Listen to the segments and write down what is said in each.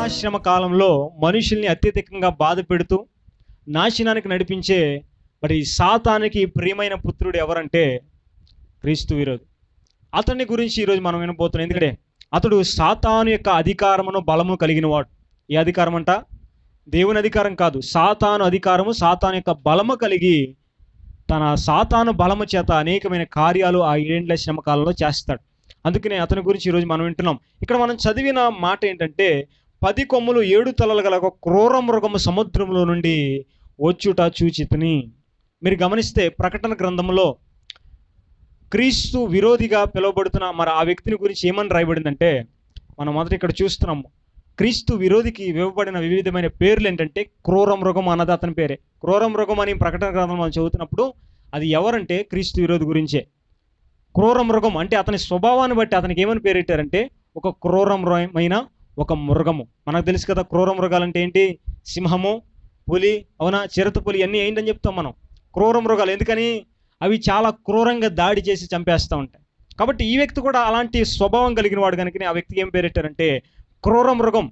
నిరాశ్రమ కాలంలో మనుషుల్ని అత్యధికంగా బాధ పెడుతూ నాశనానికి నడిపించే మరి సాతానికి ప్రియమైన పుత్రుడు ఎవరంటే క్రీస్తు విరోధి అతని గురించి ఈరోజు మనం వినబోతున్నాం ఎందుకంటే అతడు సాతాను యొక్క అధికారమును బలము కలిగిన వాడు ఏ అధికారం అంట దేవుని అధికారం కాదు సాతాను అధికారము సాతాను యొక్క బలము కలిగి తన సాతాను బలము చేత అనేకమైన కార్యాలు ఆ ఏడేండ్ల శ్రమ కాలంలో చేస్తాడు అందుకనే అతని గురించి ఈరోజు మనం వింటున్నాం ఇక్కడ మనం చదివిన మాట ఏంటంటే పది కొమ్ములు ఏడు తలలు గల ఒక క్రూర మృగము సముద్రంలో నుండి వచ్చుట చూచితిని మీరు గమనిస్తే ప్రకటన గ్రంథంలో క్రీస్తు విరోధిగా పిలువబడుతున్న మరి ఆ వ్యక్తిని గురించి ఏమని రాయబడిందంటే మనం మొదట ఇక్కడ చూస్తున్నాము క్రీస్తు విరోధికి ఇవ్వబడిన వివిధమైన పేర్లు ఏంటంటే క్రూర మృగం అన్నది అతని పేరే క్రూర మృగం అని ప్రకటన గ్రంథం మనం చదువుతున్నప్పుడు అది ఎవరంటే క్రీస్తు విరోధి గురించే క్రూర మృగం అంటే అతని స్వభావాన్ని బట్టి అతనికి ఏమని పేరెట్టారంటే ఒక క్రూరమైన ఒక మృగము మనకు తెలుసు కదా క్రూర మృగాలు అంటే ఏంటి సింహము పులి అవునా చిరత పులి అన్నీ ఏంటని చెప్తాం మనం క్రూర మృగాలు ఎందుకని అవి చాలా క్రూరంగా దాడి చేసి చంపేస్తూ ఉంటాయి కాబట్టి ఈ వ్యక్తి కూడా అలాంటి స్వభావం కలిగిన వాడు కనుక ఆ వ్యక్తికి ఏం పేరెట్టారంటే క్రూర మృగం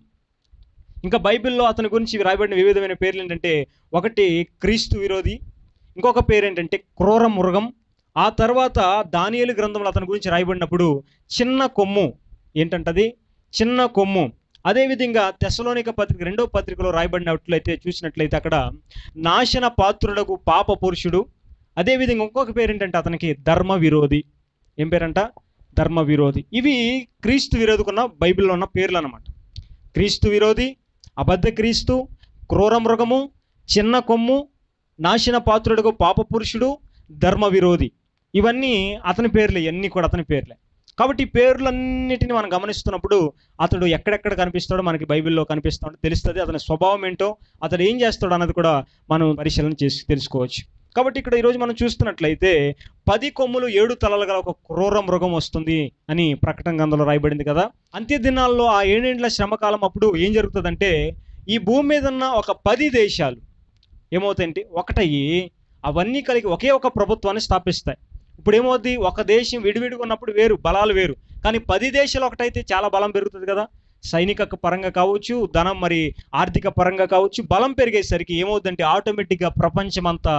ఇంకా బైబిల్లో అతని గురించి రాయబడిన వివిధమైన పేర్లు ఏంటంటే ఒకటి క్రీస్తు విరోధి ఇంకొక పేరు ఏంటంటే క్రూర మృగం ఆ తర్వాత దానియేలు గ్రంథంలో అతని గురించి రాయబడినప్పుడు చిన్న కొమ్ము ఏంటంటది చిన్న కొమ్ము అదేవిధంగా తెసలోనిక పత్రిక రెండో పత్రికలో రాయబడినట్లయితే చూసినట్లయితే అక్కడ నాశన పాత్రులకు పాప పురుషుడు అదేవిధంగా ఇంకొక పేరు ఏంటంటే అతనికి ధర్మ విరోధి ఏం పేరంట ధర్మ విరోధి ఇవి క్రీస్తు విరోధికున్న బైబిల్లో ఉన్న పేర్లు అన్నమాట క్రీస్తు విరోధి అబద్ధ క్రీస్తు క్రూర మృగము చిన్న కొమ్ము నాశన పాత్రుడుకు పాప పురుషుడు ధర్మ విరోధి ఇవన్నీ అతని పేర్లే ఇవన్నీ కూడా అతని పేర్లే కాబట్టి ఈ పేర్లన్నిటిని మనం గమనిస్తున్నప్పుడు అతడు ఎక్కడెక్కడ కనిపిస్తాడో మనకి బైబిల్లో కనిపిస్తాడో తెలుస్తుంది అతని స్వభావం ఏంటో అతడు ఏం చేస్తాడో అన్నది కూడా మనం పరిశీలన చేసి తెలుసుకోవచ్చు కాబట్టి ఇక్కడ ఈరోజు మనం చూస్తున్నట్లయితే పది కొమ్ములు ఏడు తలలు గల ఒక క్రూర మృగం వస్తుంది అని ప్రకటన గ్రంథంలో రాయబడింది కదా అంత్య దినాల్లో ఆ ఏడేండ్ల శ్రమకాలం అప్పుడు ఏం జరుగుతుందంటే ఈ భూమి మీద ఉన్న ఒక పది దేశాలు ఏమవుతాయంటే ఒకటయ్యి అవన్నీ కలిగి ఒకే ఒక ప్రభుత్వాన్ని స్థాపిస్తాయి ఇప్పుడు ఏమవుద్ది ఒక దేశం విడివిడిగా ఉన్నప్పుడు వేరు బలాలు వేరు కానీ పది దేశాలు ఒకటైతే చాలా బలం పెరుగుతుంది కదా సైనిక పరంగా కావచ్చు ధనం మరి ఆర్థిక పరంగా కావచ్చు బలం పెరిగేసరికి ఏమవుద్దంటే ఆటోమేటిక్గా ప్రపంచమంతా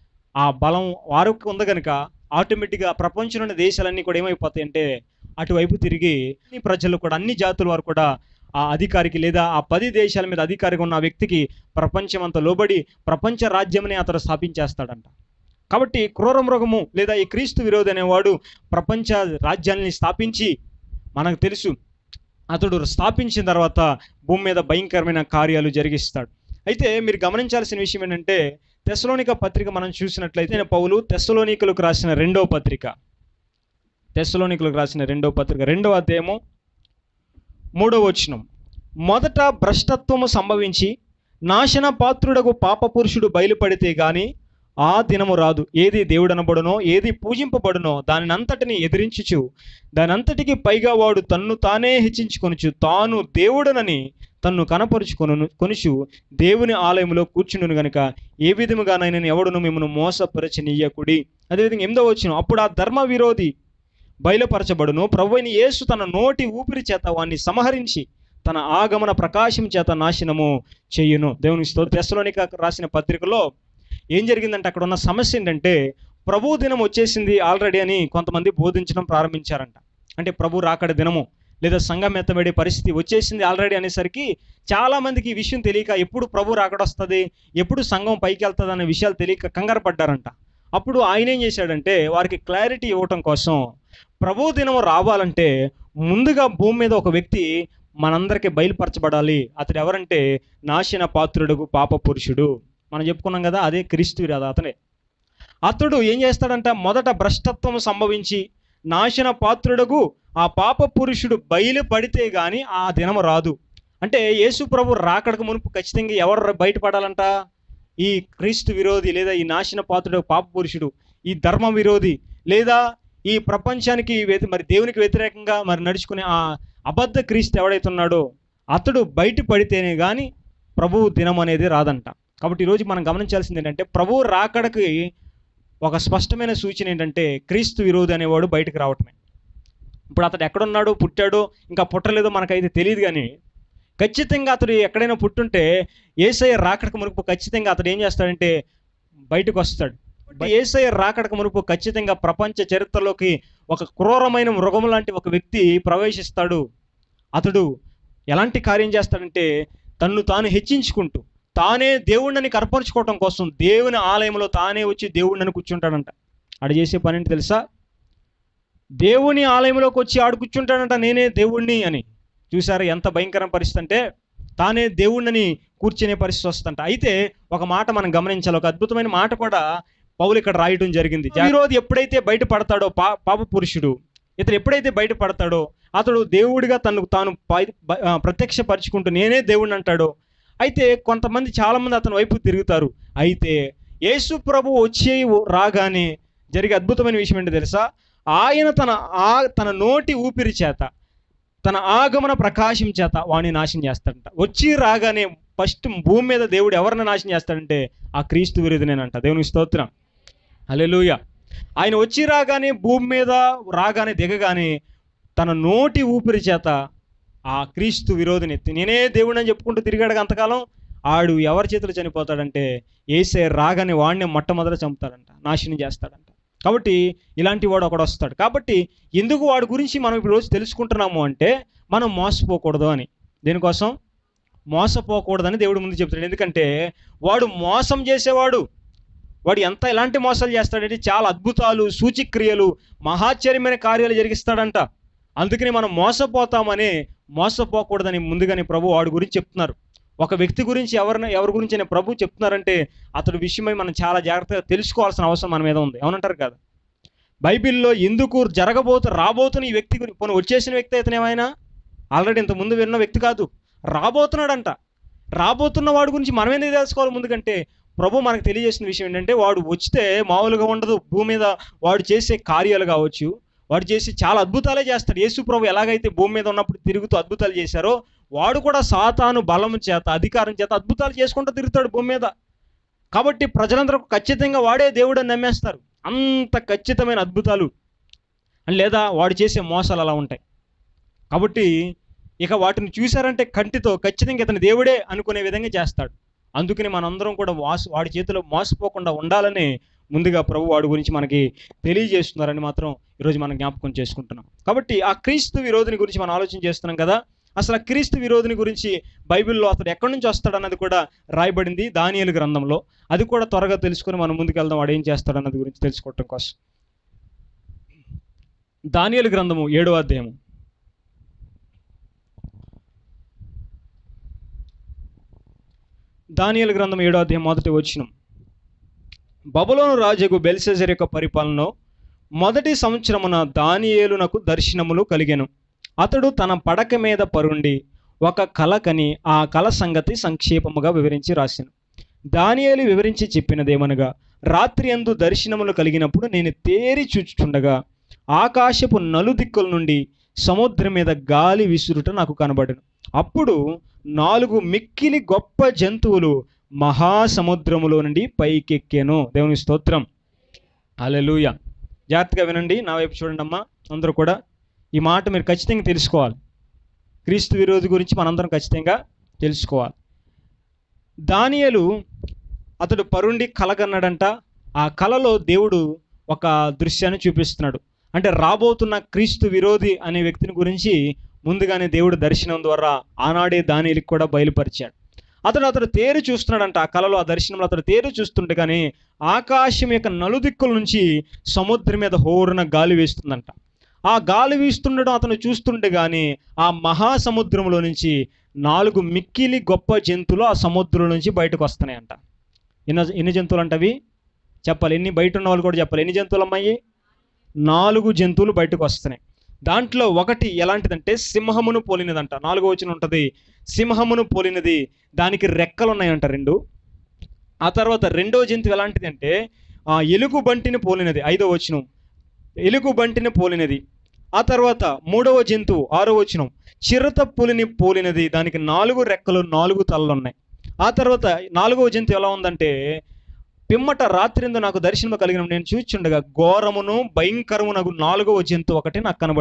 ఆ బలం వారికి ఉంది కనుక ఆటోమేటిక్గా ప్రపంచంలోని దేశాలన్నీ కూడా ఏమైపోతాయి అంటే అటువైపు తిరిగి అన్ని ప్రజలు కూడా అన్ని జాతుల వారు కూడా ఆ అధికారికి లేదా ఆ పది దేశాల మీద అధికారిగా ఉన్న ఆ వ్యక్తికి ప్రపంచం అంతా లోబడి ప్రపంచ రాజ్యంని అతడు స్థాపించేస్తాడంట కాబట్టి క్రూర మృగము లేదా ఈ క్రీస్తు విరోధి అనేవాడు ప్రపంచ రాజ్యాన్ని స్థాపించి మనకు తెలుసు అతడు స్థాపించిన తర్వాత భూమి మీద భయంకరమైన కార్యాలు జరిగిస్తాడు అయితే మీరు గమనించాల్సిన విషయం ఏంటంటే తెస్సలోనిక పత్రిక మనం చూసినట్లయితే నేను పౌలు తెస్సలోనికలకు రాసిన రెండవ పత్రిక తెస్సలోనికలకు రాసిన రెండవ పత్రిక రెండవ అధ్యాయము మూడవ వచనం మొదట భ్రష్టత్వము సంభవించి నాశన పాత్రుడకు పాప పురుషుడు బయలుపడితే గాని ఆ దినము రాదు ఏది దేవుడనబడునో ఏది పూజింపబడునో దానినంతటిని ఎదిరించుచు దానంతటికి పైగా వాడు తన్ను తానే హెచ్చించుకొనుచు తాను దేవుడనని తన్ను కనపరుచుకొను కొనుచు దేవుని ఆలయంలో కూర్చుండును గనుక ఏ విధముగానైనా ఎవడును మిమ్మను మోసపరచనీయకుడి అదేవిధంగా ఎనిమిదో వచ్చిన అప్పుడు ఆ ధర్మ విరోధి బయలుపరచబడును ప్రభువైన యేసు తన నోటి ఊపిరి చేత వాణ్ణి సంహరించి తన ఆగమన ప్రకాశం చేత నాశనము చెయ్యును దేవుని స్తో తెస్సలోనిక రాసిన పత్రికలో ఏం జరిగిందంటే అక్కడ ఉన్న సమస్య ఏంటంటే ప్రభు దినం వచ్చేసింది ఆల్రెడీ అని కొంతమంది బోధించడం ప్రారంభించారంట అంటే ప్రభు రాకడ దినము లేదా సంఘం ఎత్తబడే పరిస్థితి వచ్చేసింది ఆల్రెడీ అనేసరికి చాలా మందికి ఈ విషయం తెలియక ఎప్పుడు ప్రభు రాకడ వస్తుంది ఎప్పుడు సంఘం పైకి వెళ్తుంది అనే విషయాలు తెలియక కంగారు పడ్డారంట అప్పుడు ఆయన ఏం చేశాడంటే వారికి క్లారిటీ ఇవ్వటం కోసం ప్రభు దినం రావాలంటే ముందుగా భూమి మీద ఒక వ్యక్తి మనందరికీ బయలుపరచబడాలి అతడు ఎవరంటే నాశన పాత్రుడుకు పాప పురుషుడు మనం చెప్పుకున్నాం కదా అదే క్రీస్తు రాదు అతనే అతడు ఏం చేస్తాడంట మొదట భ్రష్టత్వం సంభవించి నాశన పాత్రుడకు ఆ పాప పురుషుడు బయలుపడితే గాని ఆ దినము రాదు అంటే యేసు ప్రభు రాకడకు మునుపు ఖచ్చితంగా ఎవరు బయటపడాలంట ఈ క్రీస్తు విరోధి లేదా ఈ నాశన పాత్రుడు పాప పురుషుడు ఈ ధర్మ విరోధి లేదా ఈ ప్రపంచానికి వ్యతి- మరి దేవునికి వ్యతిరేకంగా మరి నడుచుకునే ఆ అబద్ధ క్రీస్తు ఎవడైతే ఉన్నాడో అతడు బయట పడితేనే కానీ ప్రభు దినం అనేది రాదంట కాబట్టి ఈరోజు మనం గమనించాల్సింది ఏంటంటే ప్రభు రాకడకి ఒక స్పష్టమైన సూచన ఏంటంటే క్రీస్తు విరోధి అనేవాడు బయటకు రావటమే ఇప్పుడు అతడు ఎక్కడున్నాడో పుట్టాడో ఇంకా పుట్టలేదో మనకైతే తెలియదు కానీ ఖచ్చితంగా అతడు ఎక్కడైనా పుట్టుంటే ఏసఐ రాకడకు మునుపు ఖచ్చితంగా అతడు ఏం చేస్తాడంటే బయటకు వస్తాడు ఏసఐ రాకడకు మునుపు ఖచ్చితంగా ప్రపంచ చరిత్రలోకి ఒక క్రూరమైన మృగం లాంటి ఒక వ్యక్తి ప్రవేశిస్తాడు అతడు ఎలాంటి కార్యం చేస్తాడంటే తన్ను తాను హెచ్చించుకుంటూ తానే దేవుణ్ణి కనపరుచుకోవటం కోసం దేవుని ఆలయంలో తానే వచ్చి దేవుణ్ణి కూర్చుంటాడంట ఆడు చేసే పని ఏంటి తెలుసా దేవుని ఆలయంలోకి వచ్చి ఆడు కూర్చుంటాడంట నేనే దేవుణ్ణి అని చూసారా ఎంత భయంకరమైన పరిస్థితి అంటే తానే దేవుణ్ణని కూర్చునే పరిస్థితి వస్తుందంట అయితే ఒక మాట మనం గమనించాలి ఒక అద్భుతమైన మాట కూడా పౌలు ఇక్కడ రాయటం జరిగింది ఈరోజు ఎప్పుడైతే బయటపడతాడో పా పాప పురుషుడు ఇతను ఎప్పుడైతే బయటపడతాడో అతడు దేవుడిగా తనకు తాను పై- బ- ఆ, ప్రత్యక్షపరుచుకుంటూ నేనే దేవుడిని అంటాడో అయితే కొంతమంది చాలామంది అతని వైపు తిరుగుతారు అయితే యేసు ప్రభు వచ్చే రాగానే జరిగే అద్భుతమైన విషయం ఏంటో తెలుసా ఆయన తన ఆ తన నోటి ఊపిరి చేత తన ఆగమన ప్రకాశం చేత వాణ్ణి నాశనం చేస్తాడంట వచ్చి రాగానే ఫస్ట్ భూమి మీద దేవుడు ఎవరిని నాశనం చేస్తాడంటే ఆ క్రీస్తు విరుదునేనంట దేవునికి స్తోత్రం హల్లెలూయా ఆయన వచ్చి రాగానే భూమి మీద రాగానే దిగగానే తన నోటి ఊపిరి చేత ఆ క్రీస్తు విరోధిని ఎత్తి నేనే దేవుడు అని చెప్పుకుంటూ తిరిగాడు అంతకాలం ఆడు ఎవరి చేతిలో చనిపోతాడంటే ఏసే రాగానే వాడిని మొట్టమొదట చంపుతాడంట నాశనం చేస్తాడంట కాబట్టి ఇలాంటి వాడు ఒకడు వస్తాడు కాబట్టి ఎందుకు వాడి గురించి మనం ఇప్పుడు రోజు తెలుసుకుంటున్నాము అంటే మనం మోసపోకూడదు అని దేనికోసం మోసపోకూడదని దేవుడు ముందు చెప్తాడు ఎందుకంటే వాడు మోసం చేసేవాడు వాడు ఎంత ఎలాంటి మోసాలు చేస్తాడంటే చాలా అద్భుతాలు సూచిక్రియలు మహాచర్యమైన కార్యాలు జరిగిస్తాడంట అందుకని మనం మోసపోతామని మోసపోకూడదని ముందుగానే ప్రభు వాడి గురించి చెప్తున్నారు ఒక వ్యక్తి గురించి ఎవరిని ఎవరి గురించి అయినా ప్రభు చెప్తున్నారంటే అతడి విషయమై మనం చాలా జాగ్రత్తగా తెలుసుకోవాల్సిన అవసరం మన మీద ఉంది అవునంటారు కదా బైబిల్లో ఎందుకు జరగబోతు రాబోతున్న ఈ వ్యక్తి గురించి పోనీ వచ్చేసిన వ్యక్తి అయితే ఏమైనా ఆల్రెడీ ఇంత ముందు విన్న వ్యక్తి కాదు రాబోతున్నాడంట రాబోతున్న వాడి గురించి మనం ఎందుకు తెలుసుకోవాలి ముందుకంటే ప్రభు మనకు తెలియజేసిన విషయం ఏంటంటే వాడు వచ్చితే మామూలుగా ఉండదు భూమి మీద వాడు చేసే కార్యాలు కావచ్చు వాడు చేసి చాలా అద్భుతాలే చేస్తాడు యేసు ప్రభు ఎలాగైతే భూమి మీద ఉన్నప్పుడు తిరుగుతూ అద్భుతాలు చేశారో వాడు కూడా సాతాను బలం చేత అధికారం చేత అద్భుతాలు చేసుకుంటూ తిరుగుతాడు భూమి మీద కాబట్టి ప్రజలందరూ ఖచ్చితంగా వాడే దేవుడు అని నమ్మేస్తారు అంత ఖచ్చితమైన అద్భుతాలు లేదా వాడు చేసే మోసాలు అలా ఉంటాయి కాబట్టి ఇక వాటిని చూశారంటే కంటితో ఖచ్చితంగా ఇతని దేవుడే అనుకునే విధంగా చేస్తాడు అందుకని మనందరం కూడా వాసు వాడి చేతిలో మోసపోకుండా ఉండాలని ముందుగా ప్రభు వాడి గురించి మనకి తెలియజేస్తున్నారని మాత్రం ఈరోజు మనం జ్ఞాపకం చేసుకుంటున్నాం కాబట్టి ఆ క్రీస్తు విరోధిని గురించి మనం ఆలోచన చేస్తున్నాం కదా అసలు ఆ క్రీస్తు విరోధిని గురించి బైబిల్లో అతడు ఎక్కడి నుంచి వస్తాడన్నది కూడా రాయబడింది దానియేలు గ్రంథంలో అది కూడా త్వరగా తెలుసుకొని మనం ముందుకెళ్దాం వాడు ఏం చేస్తాడన్నది గురించి తెలుసుకోవటం కోసం దానియేలు గ్రంథము ఏడో అధ్యాయము దానియేలు గ్రంథం ఏడో అధ్యాయం మొదటి వచ్చినం బబులోను రాజుకు బెల్సెజర్ యొక్క పరిపాలనలో మొదటి సంవత్సరమున దానియేలునకు దర్శనములు కలిగెను అతడు తన పడక మీద పరుండి ఒక కల కని ఆ కల సంగతి సంక్షేపముగా వివరించి రాసెను దానియేలు వివరించి చెప్పినదేమనగా రాత్రి అందు దర్శనములు కలిగినప్పుడు నేను తేరి చూచుచుండగా ఆకాశపు నలుదిక్కుల నుండి సముద్రం మీద గాలి విసురుట నాకు కనబడను అప్పుడు నాలుగు మిక్కిలి గొప్ప జంతువులు మహాసముద్రములో నుండి పైకెక్కాను దేవుని స్తోత్రం అలెలుయ జాగ్రత్తగా వినండి నా వైపు చూడండి అమ్మా అందరూ కూడా ఈ మాట మీరు ఖచ్చితంగా తెలుసుకోవాలి క్రీస్తు విరోధి గురించి మనందరం ఖచ్చితంగా తెలుసుకోవాలి దానియలు అతడు పరుండి కలగన్నాడంట ఆ కలలో దేవుడు ఒక దృశ్యాన్ని చూపిస్తున్నాడు అంటే రాబోతున్న క్రీస్తు విరోధి అనే వ్యక్తిని గురించి ముందుగానే దేవుడు దర్శనం ద్వారా ఆనాడే దానిలకు కూడా బయలుపరిచాడు అతడు అతడు తేరు చూస్తున్నాడంట ఆ కలలో ఆ దర్శనంలో అతడు తేరు చూస్తుండగానే ఆకాశం యొక్క నలుదిక్కుల నుంచి సముద్రం మీద హోరున గాలి వేస్తుందంట ఆ గాలి వీస్తుండడం అతను చూస్తుండగానే ఆ మహాసముద్రంలో నుంచి నాలుగు మిక్కిలి గొప్ప జంతువులు ఆ సముద్రం నుంచి బయటకు వస్తున్నాయంట ఎన్ని ఎన్ని జంతువులు అంటవి చెప్పాలి ఎన్ని బయట ఉన్న వాళ్ళు కూడా చెప్పాలి ఎన్ని జంతువులు అమ్మాయి నాలుగు జంతువులు బయటకు వస్తున్నాయి దాంట్లో ఒకటి ఎలాంటిదంటే సింహమును పోలినదంట నాలుగో వచ్చిన ఉంటుంది సింహమును పోలినది దానికి రెక్కలు ఉన్నాయంట రెండు ఆ తర్వాత రెండో జంతువు ఎలాంటిది అంటే ఆ ఎలుగు బంటిని పోలినది ఐదో వచనం ఎలుగు బంటిని పోలినది ఆ తర్వాత మూడవ జంతువు ఆరో వచనం చిరుత పులిని పోలినది దానికి నాలుగు రెక్కలు నాలుగు తలలు ఉన్నాయి ఆ తర్వాత నాలుగవ జంతువు ఎలా ఉందంటే పిమ్మట రాత్రిందు నాకు దర్శనం కలిగిన నేను చూచుండగా ఘోరమును భయంకరము నాకు నాలుగవ జంతువు ఒకటి నాకు కనబడెను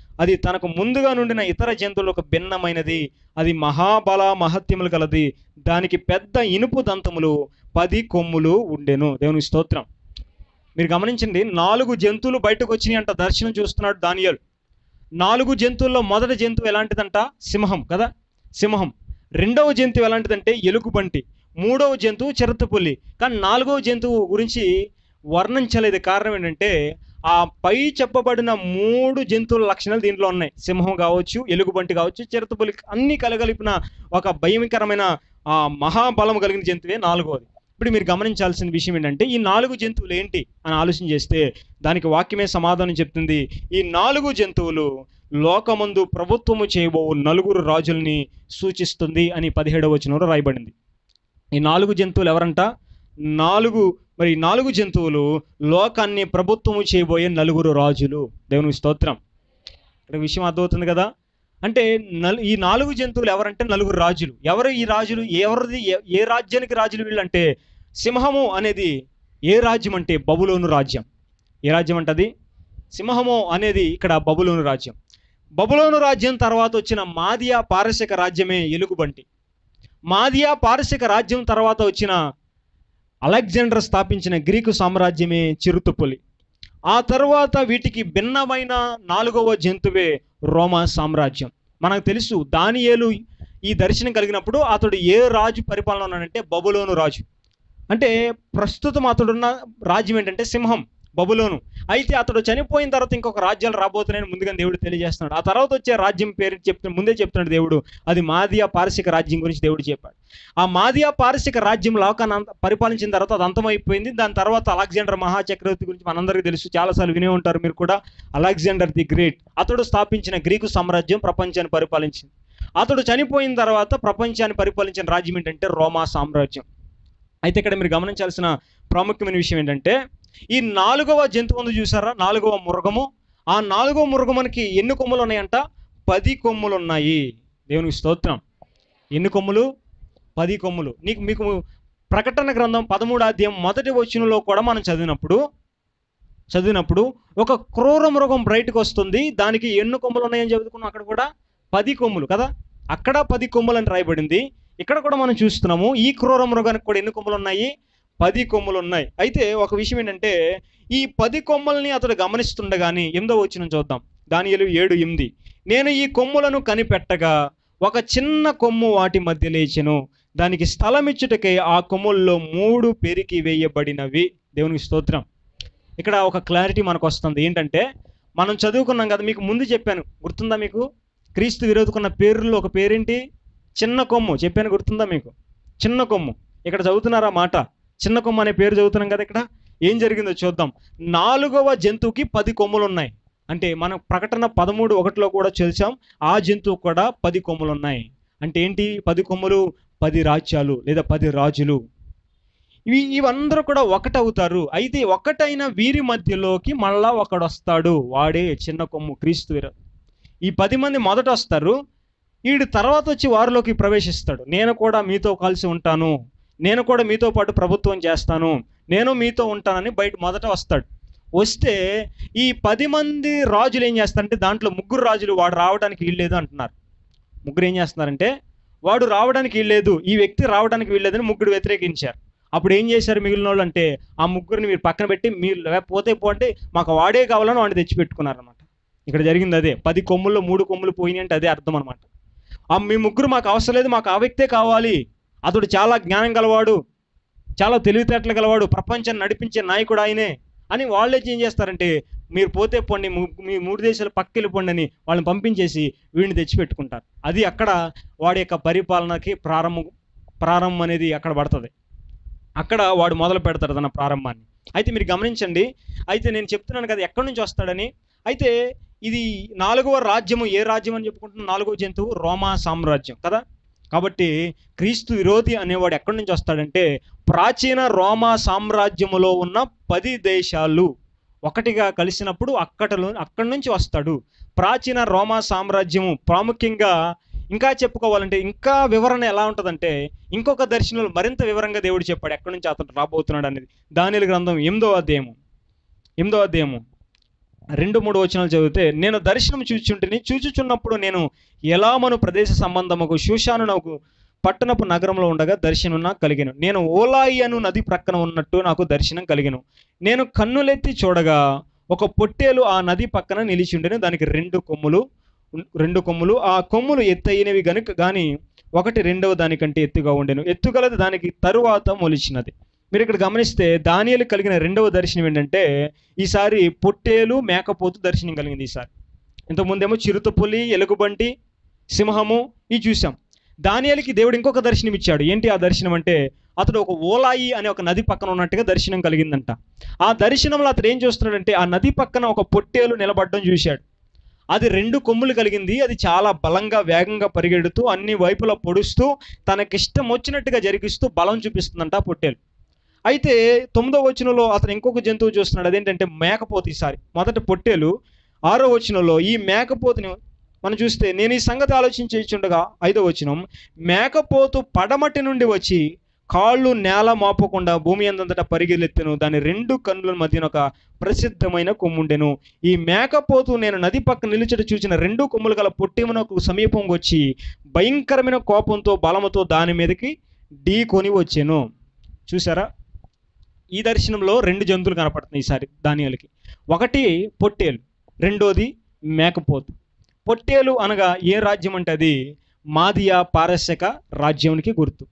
అది తనకు ముందుగా నుండిన ఇతర జంతువులకు భిన్నమైనది అది మహాబల మహత్యములు కలది దానికి పెద్ద ఇనుపు దంతములు పది కొమ్ములు ఉండెను దేవునికి స్తోత్రం మీరు గమనించండి నాలుగు జంతువులు బయటకు వచ్చినాయి అంట దర్శనం చూస్తున్నాడు దానియాలు నాలుగు జంతువుల్లో మొదటి జంతువు ఎలాంటిదంట సింహం కదా సింహం రెండవ జంతువు ఎలాంటిదంటే ఎలుగుబంటి మూడవ జంతువు చిరతపుల్లి కానీ నాలుగవ జంతువు గురించి వర్ణించలేదు కారణం ఏంటంటే ఆ పై చెప్పబడిన మూడు జంతువుల లక్షణాలు దీంట్లో ఉన్నాయి సింహం కావచ్చు ఎలుగుబంటి కావచ్చు చిరతపులి అన్ని కలగలిపిన ఒక భయంకరమైన ఆ మహాబలం కలిగిన జంతువే నాలుగవది ఇప్పుడు మీరు గమనించాల్సిన విషయం ఏంటంటే ఈ నాలుగు జంతువులు ఏంటి అని ఆలోచన చేస్తే దానికి వాక్యమే సమాధానం చెప్తుంది ఈ నాలుగు జంతువులు లోకమందు ప్రభుత్వము చేయబో నలుగురు రాజుల్ని సూచిస్తుంది అని పదిహేడవ వచనంలో రాయబడింది ఈ నాలుగు జంతువులు ఎవరంట నాలుగు మరి ఈ నాలుగు జంతువులు లోకాన్ని ప్రభుత్వము చేయబోయే నలుగురు రాజులు దేవునికి స్తోత్రం ఇక్కడ విషయం అర్థమవుతుంది కదా అంటే నల్ ఈ నాలుగు జంతువులు ఎవరంటే నలుగురు రాజులు ఎవరు ఈ రాజులు ఎవరిది ఏ- ఏ రాజ్యానికి రాజులు వీళ్ళంటే సింహము అనేది ఏ రాజ్యం అంటే బబులోను రాజ్యం ఏ రాజ్యం అంటది సింహము అనేది ఇక్కడ బబులోను రాజ్యం బబులోను రాజ్యం తర్వాత వచ్చిన మాదియా పారసిక రాజ్యమే ఎలుగుబంటి మాదియా పారసిక రాజ్యం తర్వాత వచ్చిన అలెగ్జాండర్ స్థాపించిన గ్రీకు సామ్రాజ్యమే చిరుతుపులి ఆ తర్వాత వీటికి భిన్నమైన నాలుగవ జంతువే రోమా సామ్రాజ్యం మనకు తెలుసు దానియేలు ఈ దర్శనం కలిగినప్పుడు అతడు ఏ రాజు పరిపాలన ఉన్నాడంటే బబులోను రాజు అంటే ప్రస్తుతం అతడున్న రాజ్యం ఏంటంటే సింహం బబులోను అయితే అతడు చనిపోయిన తర్వాత ఇంకొక రాజ్యాలు రాబోతున్నాయని ముందుగా దేవుడు తెలియజేస్తున్నాడు ఆ తర్వాత వచ్చే రాజ్యం పేరు చెప్తున్న ముందే చెప్తున్నాడు దేవుడు అది మాదియా పారసిక రాజ్యం గురించి దేవుడు చెప్పాడు ఆ మాదియా పారసిక రాజ్యం లోకాన్ని అంత- పరిపాలించిన తర్వాత అది అంతమైపోయింది దాని తర్వాత అలెగ్జాండర్ మహాచక్రవర్తి గురించి మనందరికీ తెలుసు చాలాసార్లు వినే ఉంటారు మీరు కూడా అలెగ్జాండర్ ది గ్రేట్ అతడు స్థాపించిన గ్రీకు సామ్రాజ్యం ప్రపంచాన్ని పరిపాలించింది అతడు చనిపోయిన తర్వాత ప్రపంచాన్ని పరిపాలించిన రాజ్యం ఏంటంటే రోమా సామ్రాజ్యం అయితే ఇక్కడ మీరు గమనించాల్సిన ప్రాముఖ్యమైన విషయం ఏంటంటే ఈ నాలుగవ జంతువు ఉంది చూసారా నాలుగవ మృగము ఆ నాలుగవ మృగమునికి ఎన్ని కొమ్ములు ఉన్నాయంట పది కొమ్ములు ఉన్నాయి దేవునికి స్తోత్రం ఎన్ని కొమ్ములు పది కొమ్ములు నీకు మీకు ప్రకటన గ్రంథం పదమూడు అధ్యాయం మొదటి వచనంలో కూడా మనం చదివినప్పుడు చదివినప్పుడు ఒక క్రూర మృగం బయటకు వస్తుంది దానికి ఎన్ని కొమ్ములు ఉన్నాయని చెప్పుకున్నాం అక్కడ కూడా పది కొమ్ములు కదా అక్కడ పది కొమ్ములు అని రాయబడింది ఇక్కడ కూడా మనం చూస్తున్నాము ఈ క్రూర మృగానికి కూడా ఎన్ని కొమ్ములు ఉన్నాయి పది కొమ్ములు ఉన్నాయి అయితే ఒక విషయం ఏంటంటే ఈ పది కొమ్మల్ని అతడు గమనిస్తుండగాని ఎనిమిదో వచ్చిన చూద్దాం దానియలు ఏడు ఎనిమిది నేను ఈ కొమ్ములను కనిపెట్టగా ఒక చిన్న కొమ్ము వాటి మధ్య లేచెను దానికి స్థలం ఇచ్చుటకై ఆ కొమ్ముల్లో మూడు పెరికి వేయబడినవి దేవునికి స్తోత్రం ఇక్కడ ఒక క్లారిటీ మనకు వస్తుంది ఏంటంటే మనం చదువుకున్నాం కదా మీకు ముందు చెప్పాను గుర్తుందా మీకు క్రీస్తు విరోధకున్న పేర్లలో ఒక పేరేంటి చిన్న కొమ్ము చెప్పాను గుర్తుందా మీకు చిన్న కొమ్ము ఇక్కడ చదువుతున్నారా మాట చిన్న కొమ్ము అనే పేరు చదువుతున్నాం కదా ఇక్కడ ఏం జరిగిందో చూద్దాం నాలుగవ జంతువుకి పది కొమ్ములు ఉన్నాయి అంటే మనం ప్రకటన పదమూడు ఒకటిలో కూడా చూసాం ఆ జంతువు కూడా పది కొమ్ములు ఉన్నాయి అంటే ఏంటి పది కొమ్ములు పది రాజ్యాలు లేదా పది రాజులు ఇవి ఇవందరూ కూడా ఒకటవుతారు అయితే ఒకటైన వీరి మధ్యలోకి మళ్ళా ఒకడు వస్తాడు వాడే చిన్న కొమ్ము క్రీస్తు వీర ఈ పది మంది మొదట వస్తారు వీడు తర్వాత వచ్చి వారిలోకి ప్రవేశిస్తాడు నేను కూడా మీతో కలిసి ఉంటాను నేను కూడా మీతో పాటు ప్రభుత్వం చేస్తాను నేను మీతో ఉంటానని బయట మొదట వస్తాడు వస్తే ఈ పది మంది రాజులు ఏం చేస్తారంటే దాంట్లో ముగ్గురు రాజులు వాడు రావడానికి వీల్లేదు అంటున్నారు ముగ్గురు ఏం చేస్తున్నారంటే వాడు రావడానికి వీల్లేదు ఈ వ్యక్తి రావడానికి వీల్లేదని ముగ్గురు వ్యతిరేకించారు అప్పుడు ఏం చేశారు మిగిలిన వాళ్ళు అంటే ఆ ముగ్గురిని మీరు పక్కన పెట్టి మీరు లే- పోతే పోతే మాకు వాడే కావాలని వాడిని తెచ్చిపెట్టుకున్నారనమాట ఇక్కడ జరిగింది అదే పది కొమ్ముల్లో మూడు కొమ్ములు పోయినాయి అంటే అదే అర్థం అనమాట ఆ మీ ముగ్గురు మాకు అవసరం లేదు మాకు ఆ వ్యక్తే కావాలి అతడు చాలా జ్ఞానం గలవాడు చాలా తెలివితేటలు గలవాడు ప్రపంచాన్ని నడిపించే నాయకుడు ఆయనే అని వాళ్ళే ఏం చేస్తారంటే మీరు పోతే పోండి ము- మీ మూడు దేశాలు పక్కెళ్ళిపోండి అని వాళ్ళని పంపించేసి వీడిని తెచ్చిపెట్టుకుంటారు అది అక్కడ వాడి యొక్క పరిపాలనకి ప్రారంభం ప్రారంభం అనేది అక్కడ పడుతుంది అక్కడ వాడు మొదలు పెడతాడు తన ప్రారంభాన్ని అయితే మీరు గమనించండి అయితే నేను చెప్తున్నాను కదా ఎక్కడి నుంచి వస్తాడని అయితే ఇది నాలుగవ రాజ్యము ఏ రాజ్యం అని చెప్పుకుంటున్న నాలుగవ జంతువు రోమా సామ్రాజ్యం కదా కాబట్టి క్రీస్తు విరోధి అనేవాడు ఎక్కడి నుంచి వస్తాడంటే ప్రాచీన రోమా సామ్రాజ్యములో ఉన్న పది దేశాలు ఒకటిగా కలిసినప్పుడు అక్కడలో అక్కడి నుంచి వస్తాడు ప్రాచీన రోమా సామ్రాజ్యము ప్రాముఖ్యంగా ఇంకా చెప్పుకోవాలంటే ఇంకా వివరణ ఎలా ఉంటుందంటే ఇంకొక దర్శనంలో మరింత వివరంగా దేవుడు చెప్పాడు ఎక్కడి నుంచి అతను రాబోతున్నాడు అనేది దానిల గ్రంథం ఎనిమిదో అధ్యాయము ఎనిమిదో అధ్యాయము రెండు మూడు వచనాలు చదివితే నేను దర్శనం చూచుంటిని చూచుచున్నప్పుడు నేను ఎలామను ప్రదేశ సంబంధముకు శూషాను నాకు పట్టణపు నగరంలో ఉండగా దర్శనం నాకు కలిగాను నేను ఓలాయి అను నది ప్రక్కన ఉన్నట్టు నాకు దర్శనం కలిగాను నేను కన్నులెత్తి చూడగా ఒక పొట్టేలు ఆ నది పక్కన నిలిచి ఉండెను దానికి రెండు కొమ్ములు ఉన్- రెండు కొమ్ములు ఆ కొమ్ములు ఎత్తైనవి గనుక కానీ ఒకటి రెండవ దానికంటే ఎత్తుగా ఉండెను ఎత్తుగలది దానికి తరువాత మొలిచినది మీరు ఇక్కడ గమనిస్తే దానియలు కలిగిన రెండవ దర్శనం ఏంటంటే ఈసారి పొట్టేలు మేకపోతు దర్శనం కలిగింది ఈసారి ఇంతకుముందేమో చిరుతపులి ఎలుగుబంటి సింహము ఇవి చూసాం దానియాలకి దేవుడు ఇంకొక దర్శనం ఇచ్చాడు ఏంటి ఆ దర్శనం అంటే అతడు ఒక ఓలాయి అనే ఒక నది పక్కన ఉన్నట్టుగా దర్శనం కలిగిందంట ఆ దర్శనంలో అతడు ఏం చూస్తున్నాడంటే ఆ నది పక్కన ఒక పొట్టేలు నిలబడడం చూశాడు అది రెండు కొమ్ములు కలిగింది అది చాలా బలంగా వేగంగా పరిగెడుతూ అన్ని వైపులా పొడుస్తూ తనకిష్టం వచ్చినట్టుగా జరిగిస్తూ బలం చూపిస్తుందంట ఆ పొట్టేలు అయితే తొమ్మిదో వచనంలో అతను ఇంకొక జంతువు చూస్తున్నాడు అదేంటంటే మేకపోతు ఈసారి మొదట పొట్టేలు ఆరో వచనంలో ఈ మేకపోతుని మనం చూస్తే నేను ఈ సంగతి ఆలోచించుండగా ఐదో వచనం మేకపోతు పడమటి నుండి వచ్చి కాళ్ళు నేల మోపకుండా భూమి అందంతటా పరిగెలెత్తెను దాని రెండు కన్నుల మధ్యన ఒక ప్రసిద్ధమైన కొమ్ముండెను ఈ మేకపోతు నేను నది పక్క నిలుచట చూచిన రెండు కొమ్ములు గల పొట్టిమునకు సమీపంగా వచ్చి భయంకరమైన కోపంతో బలముతో దాని మీదకి ఢీకొని వచ్చాను చూసారా ఈ దర్శనంలో రెండు జంతువులు కనపడుతున్నాయి ఈసారి దానియాలకి ఒకటి పొట్టేలు రెండోది మేకపోతు పొట్టేలు అనగా ఏ రాజ్యం అంటే అది మాదియా పారస్యక రాజ్యానికి గుర్తు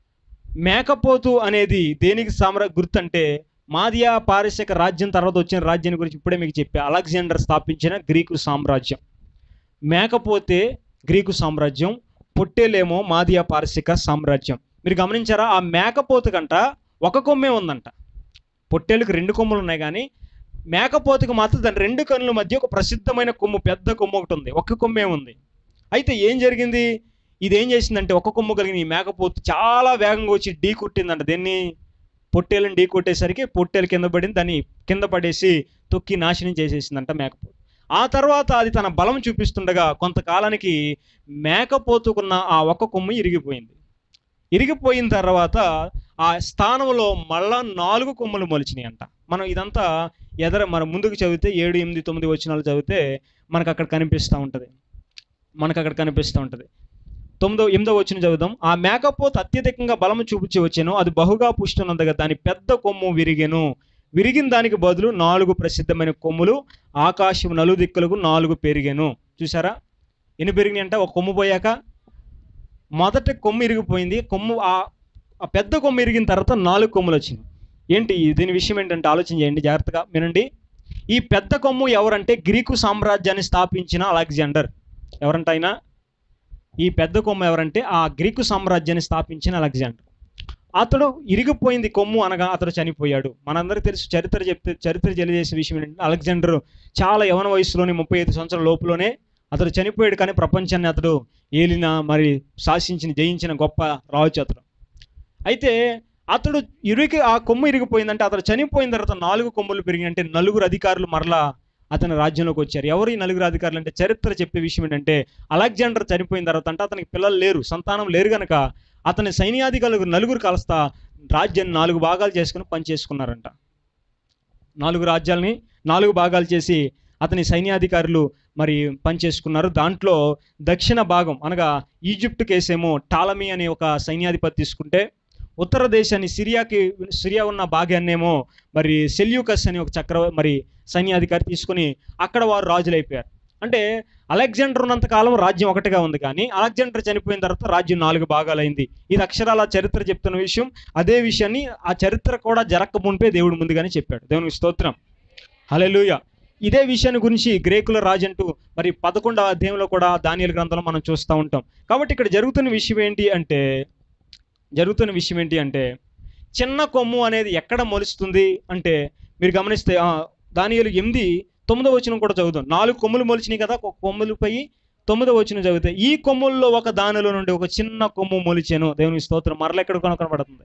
మేకపోతు అనేది దేనికి సామ్రా గుర్తు అంటే మాదియా పారస్యక రాజ్యం తర్వాత వచ్చిన రాజ్యాన్ని గురించి ఇప్పుడే మీకు చెప్పా అలెగ్జాండర్ స్థాపించిన గ్రీకు సామ్రాజ్యం మేకపోతే గ్రీకు సామ్రాజ్యం పొట్టేలేమో మాదియా పారసిక సామ్రాజ్యం మీరు గమనించారా ఆ మేకపోతు కంట ఒక కొమ్మే ఉందంట పొట్టేలుకి రెండు కొమ్ములు ఉన్నాయి కానీ మేకపోతుకు మాత్రం దాని రెండు కన్నుల మధ్య ఒక ప్రసిద్ధమైన కొమ్ము పెద్ద కొమ్ము ఒకటి ఉంది ఒక్క కొమ్మే ఉంది అయితే ఏం జరిగింది ఇది ఏం చేసిందంటే ఒక్క కొమ్ము కలిగిన ఈ మేకపోతు చాలా వేగంగా వచ్చి ఢీ కొట్టిందంట దీన్ని పొట్టేలను ఢీ కొట్టేసరికి పొట్టేలు కింద పడింది దాన్ని కింద పడేసి తొక్కి నాశనం చేసేసిందంట మేకపోతు ఆ తర్వాత అది తన బలం చూపిస్తుండగా కొంతకాలానికి మేకపోతుకున్న ఆ ఒక్క కొమ్ము ఇరిగిపోయింది ఇరిగిపోయిన తర్వాత ఆ స్థానంలో మళ్ళా నాలుగు కొమ్ములు మొలిచినాయి అంట మనం ఇదంతా ఎదర మనం ముందుకు చదివితే ఏడు ఎనిమిది తొమ్మిది వచనాలు చదివితే మనకు అక్కడ కనిపిస్తూ ఉంటుంది మనకు అక్కడ కనిపిస్తూ ఉంటుంది తొమ్మిదో ఎనిమిదో వచ్చిన చదువుదాం ఆ మేకపోతు అత్యధికంగా బలము చూపించి వచ్చాను అది బహుగా పుష్టినందగా దాని పెద్ద కొమ్ము విరిగెను విరిగిన దానికి బదులు నాలుగు ప్రసిద్ధమైన కొమ్ములు ఆకాశం నలుదిక్కులకు నాలుగు పెరిగాను చూసారా ఎన్ని పెరిగినాయి అంటే ఒక కొమ్ము పోయాక మొదట కొమ్ము ఇరిగిపోయింది కొమ్ము ఆ ఆ పెద్ద కొమ్ము ఇరిగిన తర్వాత నాలుగు కొమ్ములు వచ్చినాయి ఏంటి దీని విషయం ఏంటంటే ఆలోచన చేయండి జాగ్రత్తగా వినండి ఈ పెద్ద కొమ్ము ఎవరంటే గ్రీకు సామ్రాజ్యాన్ని స్థాపించిన అలెగ్జాండర్ ఎవరంట ఆయన ఈ పెద్ద కొమ్ము ఎవరంటే ఆ గ్రీకు సామ్రాజ్యాన్ని స్థాపించిన అలెగ్జాండర్ అతడు ఇరిగిపోయింది కొమ్ము అనగా అతడు చనిపోయాడు మనందరికీ తెలుసు చరిత్ర చెప్తే చరిత్ర తెలియజేసే విషయం ఏంటంటే అలెగ్జాండర్ చాలా యవన వయసులోనే ముప్పై ఐదు సంవత్సరాల లోపులోనే అతడు చనిపోయాడు కానీ ప్రపంచాన్ని అతడు ఏలిన మరి శాసించిన జయించిన గొప్ప రాజు అతడు అయితే అతడు ఇరిగి ఆ కొమ్ము ఇరిగిపోయిందంటే అతడు చనిపోయిన తర్వాత నాలుగు కొమ్ములు పెరిగినాయి అంటే నలుగురు అధికారులు మరలా అతని రాజ్యంలోకి వచ్చారు ఎవరు ఈ నలుగురు అధికారులు అంటే చరిత్ర చెప్పే విషయం ఏంటంటే అలెగ్జాండర్ చనిపోయిన తర్వాత అంటే అతనికి పిల్లలు లేరు సంతానం లేరు గనక అతని సైన్యాధికారులు నలుగురు కలుస్తా రాజ్యాన్ని నాలుగు భాగాలు చేసుకుని పనిచేసుకున్నారంట నాలుగు రాజ్యాలని నాలుగు భాగాలు చేసి అతని సైన్యాధికారులు మరి పనిచేసుకున్నారు దాంట్లో దక్షిణ భాగం అనగా ఈజిప్ట్ కేసేమో టాలమీ అనే ఒక సైన్యాధిపతి తీసుకుంటే ఉత్తర దేశాన్ని సిరియాకి సిరియా ఉన్న భాగాన్నేమో మరి సెల్యూకస్ అని ఒక చక్ర మరి సైన్యాధికారి తీసుకుని అక్కడ వారు రాజులైపోయారు అంటే అలెగ్జాండర్ ఉన్నంత కాలం రాజ్యం ఒకటిగా ఉంది కానీ అలెగ్జాండర్ చనిపోయిన తర్వాత రాజ్యం నాలుగు భాగాలైంది ఇది అక్షరాల చరిత్ర చెప్తున్న విషయం అదే విషయాన్ని ఆ చరిత్ర కూడా జరక్క మునిపే దేవుడు ముందుగానే చెప్పాడు దేవునికి స్తోత్రం హల్లెలూయా ఇదే విషయాన్ని గురించి గ్రేకుల రాజంటూ మరి పదకొండవ అధ్యాయంలో కూడా దానియల గ్రంథంలో మనం చూస్తూ ఉంటాం కాబట్టి ఇక్కడ జరుగుతున్న విషయం ఏంటి అంటే జరుగుతున్న విషయం ఏంటి అంటే చిన్న కొమ్ము అనేది ఎక్కడ మొలుస్తుంది అంటే మీరు గమనిస్తే దానియలు ఎనిమిది తొమ్మిదో వచనం కూడా చదువుతాం నాలుగు కొమ్ములు మొలిచినాయి కదా ఒక కొమ్ములు పోయి తొమ్మిదో వచనం చదివితే ఈ కొమ్ముల్లో ఒక దానిలో నుండి ఒక చిన్న కొమ్ము మొలిచాను దేవుని స్తోత్రం మరల ఎక్కడ కనబడుతుంది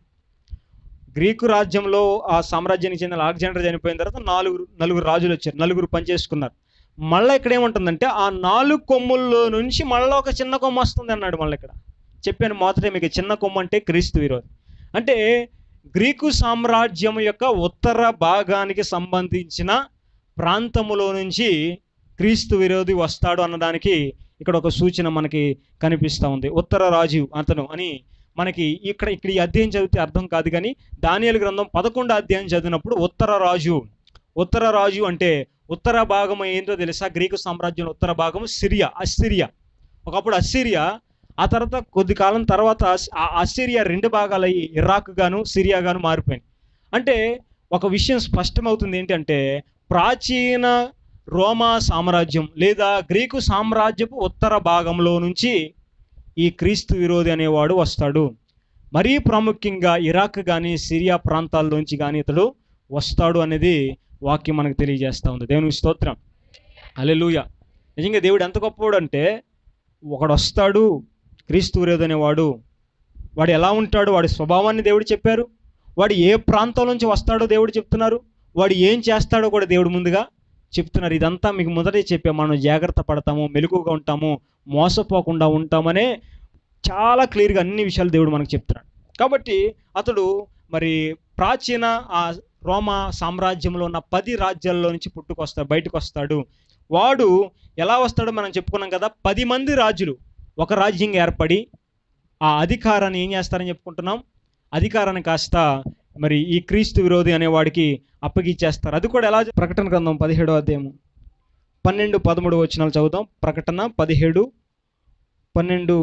గ్రీకు రాజ్యంలో ఆ సామ్రాజ్యానికి చెందిన అలెగ్జాండర్ చనిపోయిన తర్వాత నాలుగు నలుగురు రాజులు వచ్చారు నలుగురు పనిచేసుకున్నారు మళ్ళీ ఇక్కడ ఏముంటుందంటే ఆ నాలుగు కొమ్ముల్లో నుంచి మళ్ళీ ఒక చిన్న కొమ్ము వస్తుంది అన్నాడు మళ్ళీ ఇక్కడ చెప్పాను మొదట మీకు చిన్న కొమ్ము అంటే క్రీస్తు విరోధి అంటే గ్రీకు సామ్రాజ్యం యొక్క ఉత్తర భాగానికి సంబంధించిన ప్రాంతములో నుంచి క్రీస్తు విరోధి వస్తాడు అన్నదానికి ఇక్కడ ఒక సూచన మనకి కనిపిస్తూ ఉంది ఉత్తర రాజు అతను అని మనకి ఇక్కడ ఇక్కడ ఈ అధ్యాయం చదివితే అర్థం కాదు కానీ దానియలు గ్రంథం పదకొండు అధ్యాయం చదివినప్పుడు ఉత్తర రాజు ఉత్తర రాజు అంటే ఉత్తర భాగం ఏంటో తెలుసా గ్రీకు సామ్రాజ్యంలో ఉత్తర భాగం సిరియా అస్సిరియా ఒకప్పుడు అస్సిరియా ఆ తర్వాత కొద్ది కాలం తర్వాత అస్- ఆ అస్సిరియా రెండు భాగాలయ్యి ఇరాక్ గాను సిరియా గాను మారిపోయింది అంటే ఒక విషయం స్పష్టమవుతుంది ఏంటంటే ప్రాచీన రోమా సామ్రాజ్యం లేదా గ్రీకు సామ్రాజ్యపు ఉత్తర భాగంలో నుంచి ఈ క్రీస్తు విరోధి అనేవాడు వస్తాడు మరీ ప్రాముఖ్యంగా ఇరాక్ కానీ సిరియా ప్రాంతాల్లోంచి కానీ ఇతడు వస్తాడు అనేది వాక్యం మనకు తెలియజేస్తూ ఉంది దేవునికి స్తోత్రం అలెలుయ నిజంగా దేవుడు ఎంత గొప్పవాడు అంటే ఒకడు వస్తాడు క్రీస్తు విరోధి అనేవాడు వాడు ఎలా ఉంటాడు వాడి స్వభావాన్ని దేవుడు చెప్పారు వాడు ఏ ప్రాంతం నుంచి వస్తాడో దేవుడు చెప్తున్నారు వాడు ఏం చేస్తాడో కూడా దేవుడు ముందుగా చెప్తున్నారు ఇదంతా మీకు మొదటే చెప్పే మనం జాగ్రత్త పడతాము మెలకుగా ఉంటాము మోసపోకుండా ఉంటామనే చాలా క్లియర్గా అన్ని విషయాలు దేవుడు మనకు చెప్తున్నాడు కాబట్టి అతడు మరి ప్రాచీన ఆ రోమా సామ్రాజ్యంలో ఉన్న పది రాజ్యాల్లో నుంచి పుట్టుకొస్తాడు బయటకు వస్తాడు వాడు ఎలా వస్తాడో మనం చెప్పుకున్నాం కదా పది మంది రాజులు ఒక రాజ్యంగా ఏర్పడి ఆ అధికారాన్ని ఏం చేస్తారని చెప్పుకుంటున్నాం అధికారాన్ని కాస్త మరి ఈ క్రీస్తు విరోధి అనేవాడికి అప్పగిచ్చేస్తారు అది కూడా ఎలా ప్రకటన గ్రంథం పదిహేడో అధ్యాయము పన్నెండు పదమూడు వచనాలు చదువుతాం ప్రకటన పదిహేడు పన్నెండు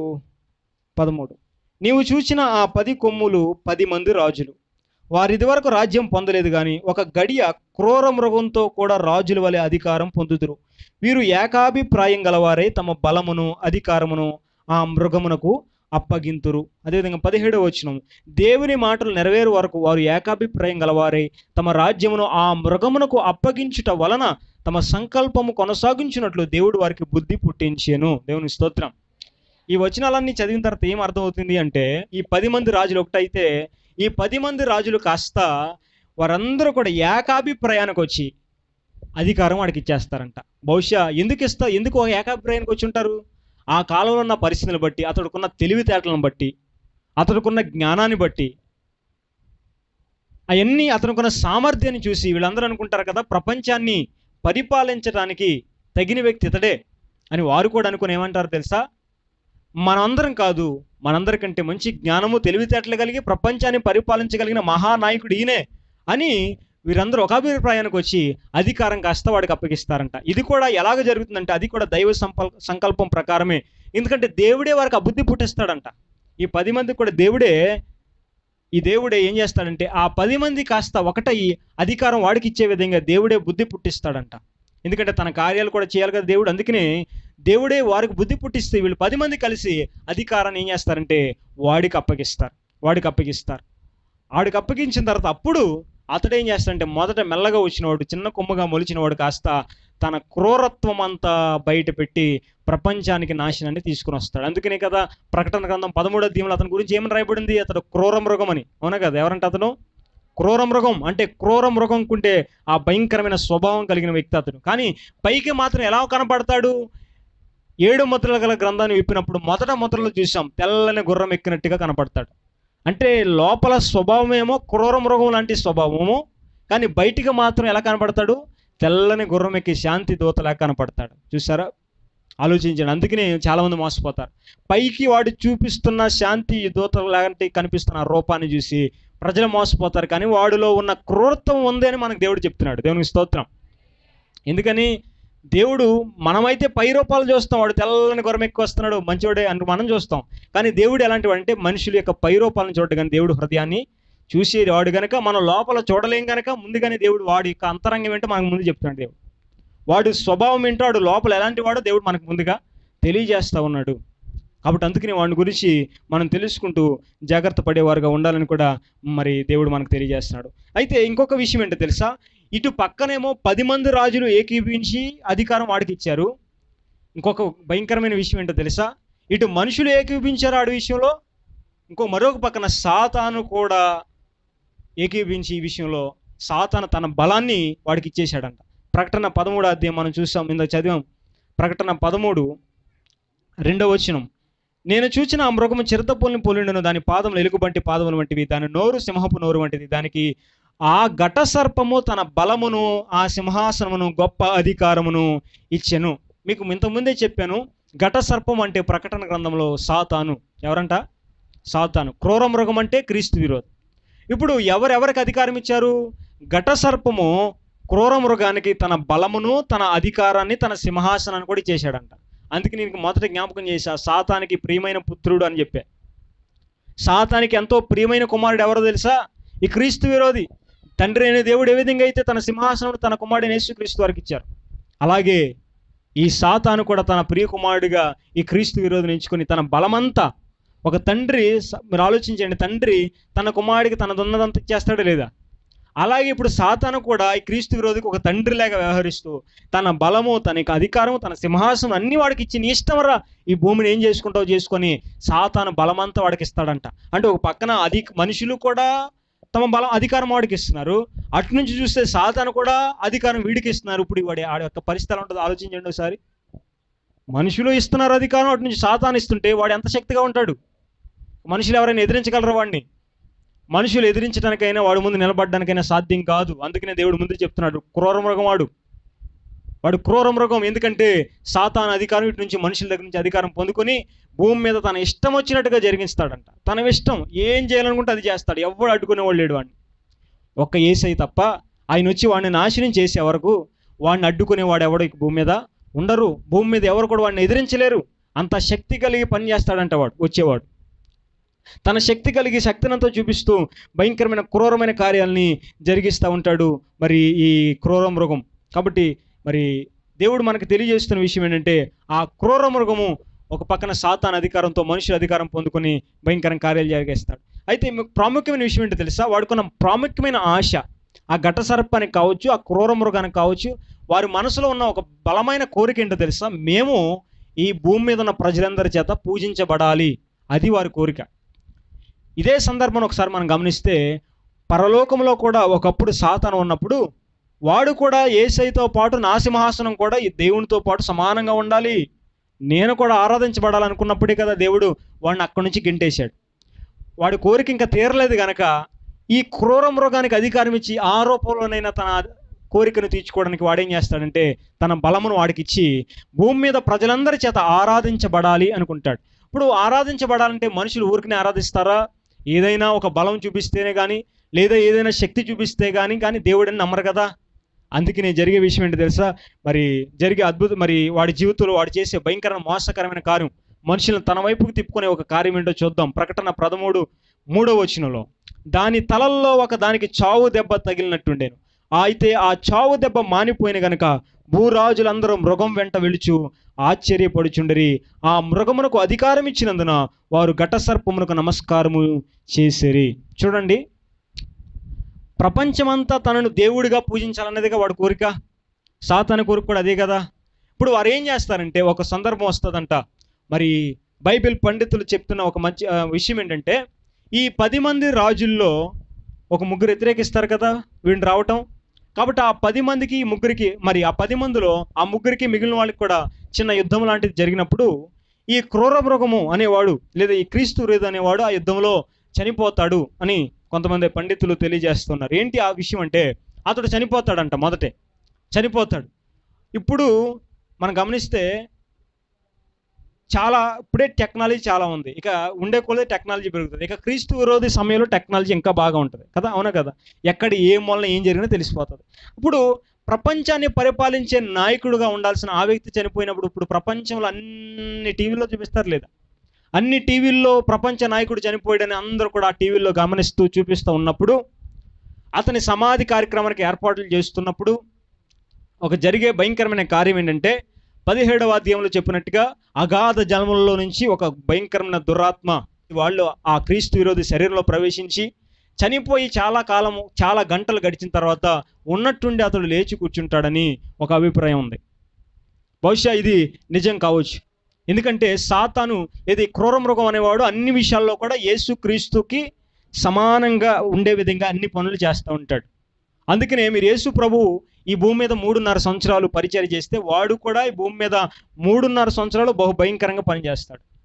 పదమూడు నీవు చూసిన ఆ పది కొమ్ములు పది మంది రాజులు వారు ఇదివరకు రాజ్యం పొందలేదు కానీ ఒక గడియ క్రూర మృగంతో కూడా రాజుల వలె అధికారం పొందుదురు వీరు ఏకాభిప్రాయం గలవారై తమ బలమును అధికారమును ఆ మృగమునకు అప్పగింతురు అదేవిధంగా పదిహేడవ వచనం దేవుని మాటలు నెరవేరు వరకు వారు ఏకాభిప్రాయం గలవారై తమ రాజ్యమును ఆ మృగమునకు అప్పగించుట వలన తమ సంకల్పము కొనసాగించినట్లు దేవుడు వారికి బుద్ధి పుట్టించాను దేవుని స్తోత్రం ఈ వచనాలన్నీ చదివిన తర్వాత ఏం అర్థమవుతుంది అంటే ఈ పది మంది రాజులు ఒకటైతే ఈ పది మంది రాజులు కాస్త వారందరూ కూడా ఏకాభిప్రాయానికి వచ్చి అధికారం వాడికి ఇచ్చేస్తారంట బహుశా ఎందుకు ఇస్తా ఎందుకు ఒక ఏకాభిప్రాయానికి వచ్చి ఉంటారు ఆ కాలంలో ఉన్న పరిస్థితులను బట్టి అతడుకున్న తెలివితేటలను బట్టి అతడుకున్న జ్ఞానాన్ని బట్టి అవన్నీ అతనుకున్న సామర్థ్యాన్ని చూసి వీళ్ళందరూ అనుకుంటారు కదా ప్రపంచాన్ని పరిపాలించడానికి తగిన వ్యక్తి ఇతడే అని వారు కూడా అనుకుని ఏమంటారు తెలుసా మనందరం కాదు మనందరికంటే మంచి జ్ఞానము తెలివితేటలు కలిగి ప్రపంచాన్ని పరిపాలించగలిగిన మహానాయకుడు ఈయనే అని వీరందరూ ఒక అభిప్రాయానికి వచ్చి అధికారం కాస్త వాడికి అప్పగిస్తారంట ఇది కూడా ఎలాగ జరుగుతుందంటే అది కూడా దైవ సంపల్ సంకల్పం ప్రకారమే ఎందుకంటే దేవుడే వారికి ఆ బుద్ధి పుట్టిస్తాడంట ఈ పది మందికి కూడా దేవుడే ఈ దేవుడే ఏం చేస్తాడంటే ఆ పది మంది కాస్త ఒకటయి అధికారం వాడికి ఇచ్చే విధంగా దేవుడే బుద్ధి పుట్టిస్తాడంట ఎందుకంటే తన కార్యాలు కూడా చేయాలి కదా దేవుడు అందుకనే దేవుడే వారికి బుద్ధి పుట్టిస్తే వీళ్ళు పది మంది కలిసి అధికారాన్ని ఏం చేస్తారంటే వాడికి అప్పగిస్తారు వాడికి అప్పగిస్తారు వాడికి అప్పగించిన తర్వాత అప్పుడు అతడు ఏం చేస్తాడంటే మొదట మెల్లగా వచ్చినవాడు చిన్న కొమ్మగా మొలిచినవాడు కాస్త తన క్రూరత్వం అంతా బయట పెట్టి ప్రపంచానికి నాశనాన్ని తీసుకుని వస్తాడు అందుకనే కదా ప్రకటన గ్రంథం పదమూడో దీవులు అతని గురించి ఏమని రాయబడింది అతడు క్రూర మృగం అని అవునా కదా ఎవరంటే అతను క్రూర మృగం అంటే క్రూర మృగం కుంటే ఆ భయంకరమైన స్వభావం కలిగిన వ్యక్తి అతను కానీ పైకి మాత్రం ఎలా కనపడతాడు ఏడు ముద్రలు గల గ్రంథాన్ని విప్పినప్పుడు మొదట ముద్రలు చూసాం తెల్లని గుర్రం ఎక్కినట్టుగా కనపడతాడు అంటే లోపల స్వభావమేమో క్రూర మృగం లాంటి స్వభావము కానీ బయటికి మాత్రం ఎలా కనపడతాడు తెల్లని గుర్రం ఎక్కి శాంతి దూతలా కనపడతాడు చూసారా ఆలోచించండి అందుకనే చాలామంది మోసపోతారు పైకి వాడు చూపిస్తున్న శాంతి దూత లాంటి కనిపిస్తున్న రూపాన్ని చూసి ప్రజలు మోసపోతారు కానీ వాడిలో ఉన్న క్రూరత్వం ఉంది అని మనకు దేవుడు చెప్తున్నాడు దేవునికి స్తోత్రం ఎందుకని దేవుడు మనమైతే పై రూపాలు చూస్తాం వాడు తెల్లని గుర్రం ఎక్కువ వస్తున్నాడు మంచివాడే అని మనం చూస్తాం కానీ దేవుడు ఎలాంటి అంటే మనుషుల యొక్క పై రూపాలను చూడడం కానీ దేవుడు హృదయాన్ని చూసి వాడు గనక మనం లోపల చూడలేం గనక ముందుగానే దేవుడు వాడి యొక్క అంతరంగం ఏంటో మనకు ముందు చెప్తున్నాడు దేవుడు వాడు స్వభావం ఏంటో వాడు లోపల ఎలాంటి వాడో దేవుడు మనకు ముందుగా తెలియజేస్తా ఉన్నాడు కాబట్టి అందుకని వాడి గురించి మనం తెలుసుకుంటూ జాగ్రత్త పడేవారుగా ఉండాలని కూడా మరి దేవుడు మనకు తెలియజేస్తున్నాడు అయితే ఇంకొక విషయం ఏంటో తెలుసా ఇటు పక్కనేమో పది మంది రాజులు ఏకీపించి అధికారం వాడికి ఇచ్చారు ఇంకొక భయంకరమైన విషయం ఏంటో తెలుసా ఇటు మనుషులు ఏకీపించారు ఆడి విషయంలో ఇంకో మరొక పక్కన సాతాను కూడా ఏకీపించి ఈ విషయంలో సాతాను తన బలాన్ని వాడికి ఇచ్చేశాడంట ప్రకటన పదమూడు అధ్యాయం మనం చూసాం ఇందాక చదివాం ప్రకటన పదమూడు రెండవ వచనం నేను చూచిన ఆ మృగము చిరతపుల్ని పోలిండును దాని పాదములు ఎలుగుబంటి పాదములు వంటివి దాని నోరు సింహపు నోరు వంటిది దానికి ఆ ఘట సర్పము తన బలమును ఆ సింహాసనమును గొప్ప అధికారమును ఇచ్చెను మీకు ఇంతకుముందే చెప్పాను ఘట సర్పం అంటే ప్రకటన గ్రంథంలో సాతాను ఎవరంట సాతాను క్రూర మృగం అంటే క్రీస్తు విరోధం ఇప్పుడు ఎవరెవరికి అధికారం ఇచ్చారు ఘట సర్పము క్రూర మృగానికి తన బలమును తన అధికారాన్ని తన సింహాసనాన్ని కూడా చేశాడంట అందుకే నేను మొదట జ్ఞాపకం చేశా సాతానికి ప్రియమైన పుత్రుడు అని చెప్పా సాతానికి ఎంతో ప్రియమైన కుమారుడు ఎవరో తెలుసా ఈ క్రీస్తు విరోధి తండ్రి అనే దేవుడు ఏ విధంగా అయితే తన సింహాసనం తన కుమారుడిని యేసుక్రీస్తు వారికి ఇచ్చారు అలాగే ఈ సాతాను కూడా తన ప్రియ కుమారుడిగా ఈ క్రీస్తు విరోధిని ఎంచుకొని తన బలమంతా ఒక తండ్రి స- మీరు ఆలోచించండి తండ్రి తన కుమారుడికి తనదున్నదంతా ఇచ్చేస్తాడా లేదా అలాగే ఇప్పుడు సాతాను కూడా ఈ క్రీస్తు విరోధికి ఒక తండ్రిలాగా వ్యవహరిస్తూ తన బలము తన యొక్క అధికారము తన సింహాసనం అన్ని వాడికి ఇచ్చి నీ ఇష్టమరా ఈ భూమిని ఏం చేసుకుంటావు చేసుకొని సాతాను బలమంతా వాడికి ఇస్తాడంట అంటే ఒక పక్కన అధిక మనుషులు కూడా తమ బలం అధికారం వాడికి ఇస్తున్నారు అటు నుంచి చూస్తే సాతాను కూడా అధికారం వీడికి ఇస్తున్నారు ఇప్పుడు వాడి ఆడి యొక్క పరిస్థితి ఎలా ఉంటుందో ఆలోచించండి ఒకసారి మనుషులు ఇస్తున్నారు అధికారం అటు నుంచి సాతాను ఇస్తుంటే వాడు ఎంత శక్తిగా ఉంటాడు మనుషులు ఎవరైనా ఎదిరించగలరా వాడిని మనుషులు ఎదిరించడానికైనా వాడి ముందు నిలబడడానికైనా సాధ్యం కాదు అందుకనే దేవుడు ముందు చెప్తున్నాడు క్రూర మృగం వాడు వాడు క్రూర మృగం ఎందుకంటే సాతాను అధికారం ఇటు నుంచి మనుషుల దగ్గర నుంచి అధికారం పొందుకొని భూమి మీద తన ఇష్టం వచ్చినట్టుగా జరిగిస్తాడంట తన ఇష్టం ఏం చేయాలనుకుంటే అది చేస్తాడు ఎవడు అడ్డుకునేవాడు లేడు వాడిని ఒక్క ఏసై తప్ప ఆయన వచ్చి వాడిని నాశనం చేసే వరకు వాడిని అడ్డుకునేవాడు ఎవడు ఈ భూమి మీద ఉండరు భూమి మీద ఎవరు కూడా వాడిని ఎదిరించలేరు అంత శక్తి కలిగి పని చేస్తాడంట వాడు వచ్చేవాడు తన శక్తి కలిగి శక్తినంతా చూపిస్తూ భయంకరమైన క్రూరమైన కార్యాలని జరిగిస్తూ ఉంటాడు మరి ఈ క్రూర మృగం కాబట్టి మరి దేవుడు మనకు తెలియజేస్తున్న విషయం ఏంటంటే ఆ క్రూర మృగము ఒక పక్కన సాతాన్ అధికారంతో మనుషుల అధికారం పొందుకొని భయంకర కార్యాలు జరిగేస్తాడు అయితే మీకు ప్రాముఖ్యమైన విషయం ఏంటో తెలుసా వాడుకున్న ప్రాముఖ్యమైన ఆశ ఆ ఘట సర్పానికి కావచ్చు ఆ క్రూర మృగానికి కావచ్చు వారి మనసులో ఉన్న ఒక బలమైన కోరిక ఏంటో తెలుసా మేము ఈ భూమి మీద ఉన్న ప్రజలందరి చేత పూజించబడాలి అది వారి కోరిక ఇదే సందర్భం ఒకసారి మనం గమనిస్తే పరలోకంలో కూడా ఒకప్పుడు సాతాను ఉన్నప్పుడు వాడు కూడా ఏసైతో పాటు నా సింహాసనం కూడా ఈ దేవునితో పాటు సమానంగా ఉండాలి నేను కూడా ఆరాధించబడాలనుకున్నప్పుడే కదా దేవుడు వాడిని అక్కడి నుంచి గింటేశాడు వాడి కోరిక ఇంకా తీరలేదు గనక ఈ క్రూర మృగానికి అధికారం ఇచ్చి ఆ రూపంలోనైనా తన కోరికను తీర్చుకోవడానికి వాడేం చేస్తాడంటే తన బలమును వాడికి ఇచ్చి భూమి మీద ప్రజలందరి చేత ఆరాధించబడాలి అనుకుంటాడు ఇప్పుడు ఆరాధించబడాలంటే మనుషులు ఊరికనే ఆరాధిస్తారా ఏదైనా ఒక బలం చూపిస్తేనే కానీ లేదా ఏదైనా శక్తి చూపిస్తే కానీ కానీ దేవుడని నమ్మరు కదా అందుకనే జరిగే విషయం ఏంటి తెలుసా మరి జరిగే అద్భుతం మరి వాడి జీవితంలో వాడు చేసే భయంకరమైన మోసకరమైన కార్యం మనుషులను తన వైపుకు తిప్పుకునే ఒక కార్యం ఏంటో చూద్దాం ప్రకటన ప్రథముడు మూడో వచనంలో దాని తలల్లో ఒక దానికి చావు దెబ్బ తగిలినట్టుండేను అయితే ఆ చావు దెబ్బ మానిపోయిన గనుక భూరాజులందరూ మృగం వెంట వెలుచు ఆశ్చర్యపడుచుండరి ఆ మృగమునకు అధికారం ఇచ్చినందున వారు ఘట సర్పమునకు నమస్కారము చేసిరి చూడండి ప్రపంచమంతా తనను దేవుడిగా పూజించాలన్నదిగా వాడి కోరిక సాతాను కోరిక కూడా అదే కదా ఇప్పుడు వారు ఏం చేస్తారంటే ఒక సందర్భం వస్తుందంట మరి బైబిల్ పండితులు చెప్తున్న ఒక మంచి ఆ, విషయం ఏంటంటే ఈ పది మంది రాజుల్లో ఒక ముగ్గురు వ్యతిరేకిస్తారు కదా వీడిని రావటం కాబట్టి ఆ పది మందికి ఈ ముగ్గురికి మరి ఆ పది మందిలో ఆ ముగ్గురికి మిగిలిన వాళ్ళకి కూడా చిన్న యుద్ధం లాంటిది జరిగినప్పుడు ఈ క్రూర మృగము అనేవాడు లేదా ఈ క్రీస్తు రేదు అనేవాడు ఆ యుద్ధంలో చనిపోతాడు అని కొంతమంది పండితులు తెలియజేస్తున్నారు ఏంటి ఆ విషయం అంటే అతడు చనిపోతాడంట మొదటే చనిపోతాడు ఇప్పుడు మనం గమనిస్తే చాలా ఇప్పుడే టెక్నాలజీ చాలా ఉంది ఇక ఉండే కొలది టెక్నాలజీ పెరుగుతుంది ఇక క్రీస్తు విరోధి సమయంలో టెక్నాలజీ ఇంకా బాగా ఉంటుంది కదా అవునా కదా ఎక్కడ ఏ మూలన ఏం జరిగినా తెలిసిపోతుంది ఇప్పుడు ప్రపంచాన్ని పరిపాలించే నాయకుడుగా ఉండాల్సిన ఆ వ్యక్తి చనిపోయినప్పుడు ఇప్పుడు ప్రపంచంలో అన్ని టీవీలో చూపిస్తారు లేదా అన్ని టీవీల్లో ప్రపంచ నాయకుడు చనిపోయాడని అందరూ కూడా ఆ టీవీల్లో గమనిస్తూ చూపిస్తూ ఉన్నప్పుడు అతని సమాధి కార్యక్రమానికి ఏర్పాట్లు చేస్తున్నప్పుడు ఒక జరిగే భయంకరమైన కార్యం ఏంటంటే పదిహేడవ అధ్యాయంలో చెప్పినట్టుగా అగాధ జన్మలలో నుంచి ఒక భయంకరమైన దురాత్మ వాళ్ళు ఆ క్రీస్తు విరోధి శరీరంలో ప్రవేశించి చనిపోయి చాలా కాలము చాలా గంటలు గడిచిన తర్వాత ఉన్నట్టుండి అతడు లేచి కూర్చుంటాడని ఒక అభిప్రాయం ఉంది బహుశా ఇది నిజం కావచ్చు ఎందుకంటే సాతాను లేదా ఈ క్రూర మృగం అనేవాడు అన్ని విషయాల్లో కూడా యేసు క్రీస్తుకి సమానంగా ఉండే విధంగా అన్ని పనులు చేస్తూ ఉంటాడు అందుకనే మీరు యేసు ప్రభు ఈ భూమి మీద మూడున్నర సంవత్సరాలు పరిచయం చేస్తే వాడు కూడా ఈ భూమి మీద మూడున్నర సంవత్సరాలు బహు భయంకరంగా పనిచేస్తాడు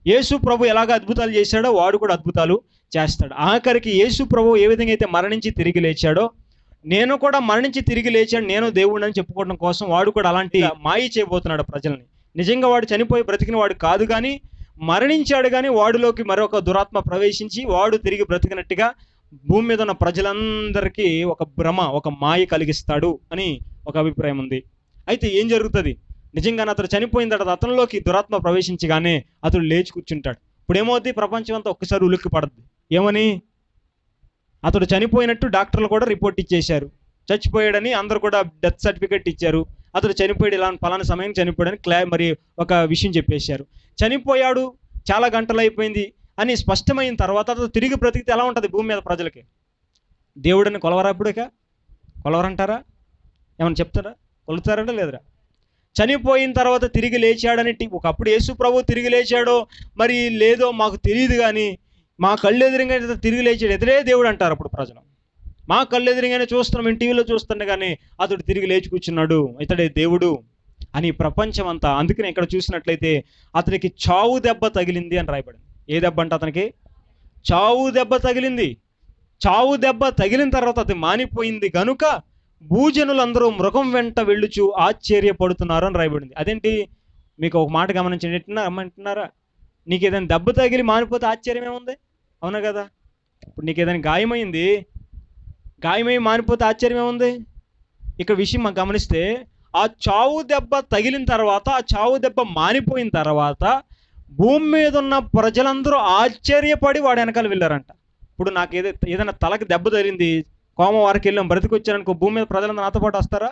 యేసు ప్రభు ఎలాగ అద్భుతాలు చేశాడో వాడు కూడా అద్భుతాలు చేస్తాడు ఆఖరికి యేసు ప్రభు ఏ విధంగా అయితే మరణించి తిరిగి లేచాడో నేను కూడా మరణించి తిరిగి లేచాడు నేను దేవుడు అని చెప్పుకోవడం కోసం వాడు కూడా అలాంటి మాయ చేయబోతున్నాడు ప్రజల్ని నిజంగా వాడు చనిపోయి బ్రతికిన వాడు కాదు కానీ మరణించాడు కానీ వాడిలోకి మరొక దురాత్మ ప్రవేశించి వాడు తిరిగి బ్రతికినట్టుగా భూమి మీద ఉన్న ప్రజలందరికీ ఒక భ్రమ ఒక మాయ కలిగిస్తాడు అని ఒక అభిప్రాయం ఉంది అయితే ఏం జరుగుతుంది నిజంగానే అతడు చనిపోయిన తర్వాత అతనిలోకి దురాత్మ ప్రవేశించగానే అతడు లేచి కూర్చుంటాడు ఇప్పుడు ఏమవుద్ది ప్రపంచం అంతా ఒక్కసారి ఉలిక్కి పడుద్ది ఏమని అతడు చనిపోయినట్టు డాక్టర్లు కూడా రిపోర్ట్ ఇచ్చేశారు చచ్చిపోయాడని అందరు కూడా డెత్ సర్టిఫికెట్ ఇచ్చారు అతడు చనిపోయాడు ఇలా పలానా సమయం చనిపోయాడని క్లా మరి ఒక విషయం చెప్పేశారు చనిపోయాడు చాలా గంటలు అయిపోయింది అని స్పష్టమైన తర్వాత అతడు తిరిగి బ్రతికితే ఎలా ఉంటుంది భూమి మీద ప్రజలకి దేవుడిని కొలవరా ఇప్పుడుక కొలవరంటారా ఏమన్నా చెప్తారా కొలుతారా లేదురా చనిపోయిన తర్వాత తిరిగి లేచాడని టి- ఒకప్పుడు యేసు ప్రభు తిరిగి లేచాడో మరి లేదో మాకు తెలియదు కానీ మా కళ్ళు ఎదురుగా తిరిగి లేచాడు ఎదురే దేవుడు అంటారు అప్పుడు ప్రజలు మా కళ్ళు ఎదురుగానే చూస్తున్నాం మేము టీవీలో చూస్తుండే కానీ అతడు తిరిగి లేచి కూర్చున్నాడు ఇతడే దేవుడు అని ప్రపంచం అంతా అందుకని ఇక్కడ చూసినట్లయితే అతనికి చావు దెబ్బ తగిలింది అని రాయబడింది ఏ దెబ్బ అంటే అతనికి చావు దెబ్బ తగిలింది చావు దెబ్బ తగిలిన తర్వాత అది మానిపోయింది గనుక భూజనులందరూ మృగం వెంట వెళ్ళుచు ఆశ్చర్యపడుతున్నారు అని రాయబడింది అదేంటి మీకు ఒక మాట గమనించండి ఎట్టున్నా అమ్మంటున్నారా నీకు ఏదైనా దెబ్బ తగిలి మానిపోతే ఆశ్చర్యం ఏముంది అవునా కదా ఇప్పుడు నీకు ఏదైనా గాయమైంది గాయమై మానిపోతే ఆశ్చర్యం ఏముంది ఇక్కడ విషయం మనం గమనిస్తే ఆ చావు దెబ్బ తగిలిన తర్వాత ఆ చావు దెబ్బ మానిపోయిన తర్వాత భూమి మీద ఉన్న ప్రజలందరూ ఆశ్చర్యపడి వాడి వెనకాల వెళ్ళారంట ఇప్పుడు నాకు ఏదో ఏదైనా తలకి దెబ్బ తగిలింది కోమ వారికి వెళ్ళాం బ్రతికొచ్చారనుకో భూమి మీద ప్రజలందరూ నాతో పాటు వస్తారా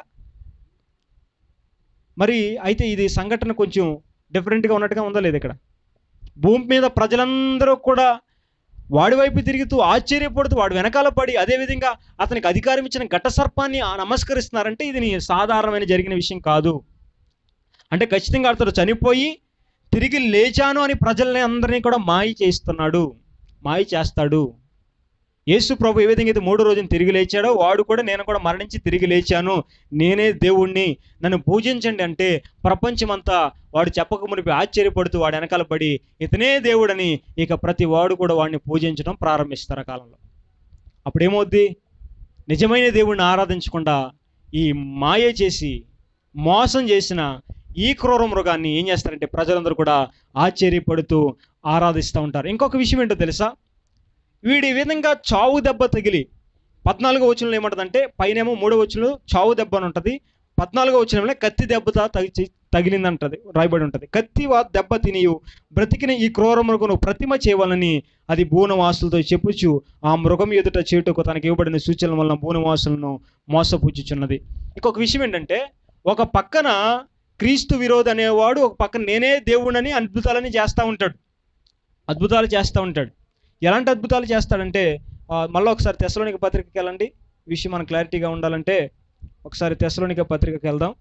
మరి అయితే ఇది సంఘటన కొంచెం డిఫరెంట్గా ఉన్నట్టుగా ఉందా లేదు ఇక్కడ భూమి మీద ప్రజలందరూ కూడా వాడి వైపు తిరుగుతూ ఆశ్చర్యపడుతూ వాడు వెనకాల పడి అదేవిధంగా అతనికి అధికారం ఇచ్చిన ఘట సర్పాన్ని ఆ నమస్కరిస్తున్నారంటే ఇది నీ సాధారణమైన జరిగిన విషయం కాదు అంటే ఖచ్చితంగా అతడు చనిపోయి తిరిగి లేచాను అని ప్రజల్ని అందరినీ కూడా మాయ చేస్తున్నాడు మాయ చేస్తాడు యేసు ప్రభు ఏ విధంగా అయితే మూడో రోజున తిరిగి లేచాడో వాడు కూడా నేను కూడా మరణించి తిరిగి లేచాను నేనే దేవుణ్ణి నన్ను పూజించండి అంటే ప్రపంచమంతా వాడు చెప్పక మునిపి ఆశ్చర్యపడుతూ వాడు వెనకాల పడి ఇతనే దేవుడని ఇక ప్రతి వాడు కూడా వాడిని పూజించడం ప్రారంభిస్తారు ఆ కాలంలో అప్పుడు ఏమవుద్ది నిజమైన దేవుడిని ఆరాధించకుండా ఈ మాయ చేసి మోసం చేసిన ఈ క్రూర మృగాన్ని ఏం చేస్తారంటే ప్రజలందరూ కూడా ఆశ్చర్యపడుతూ ఆరాధిస్తూ ఉంటారు ఇంకొక విషయం ఏంటో తెలుసా వీడు ఈ విధంగా చావు దెబ్బ తగిలి పద్నాలుగో వచనంలో ఏమంటుందంటే పైనేమో మూడో వచనంలో చావు దెబ్బ అని ఉంటుంది పద్నాలుగో వచనంలో కత్తి దెబ్బతో తగి తగిలిందంటది రాయబడి ఉంటుంది కత్తి వా దెబ్బ తినియు బ్రతికిన ఈ క్రూర మృగను ప్రతిమ చేయవాలని అది భూనవాసులతో చెప్పుచు ఆ మృగం ఎదుట చేటుకు తనకి ఇవ్వబడిన సూచనల వలన భూనవాసులను మోసపుచ్చుచున్నది ఇంకొక విషయం ఏంటంటే ఒక పక్కన క్రీస్తు విరోధి అనేవాడు ఒక పక్కన నేనే దేవుడని అద్భుతాలని చేస్తూ ఉంటాడు అద్భుతాలు చేస్తూ ఉంటాడు ఎలాంటి అద్భుతాలు చేస్తాడంటే ఆ, మళ్ళీ ఒకసారి తెసలోనిక పత్రికకి వెళ్ళండి ఈ విషయం మనకు క్లారిటీగా ఉండాలంటే ఒకసారి తెసలోనిక పత్రికకి వెళ్దాం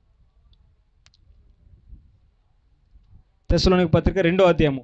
తెసలోనిక పత్రిక రెండో అధ్యాయము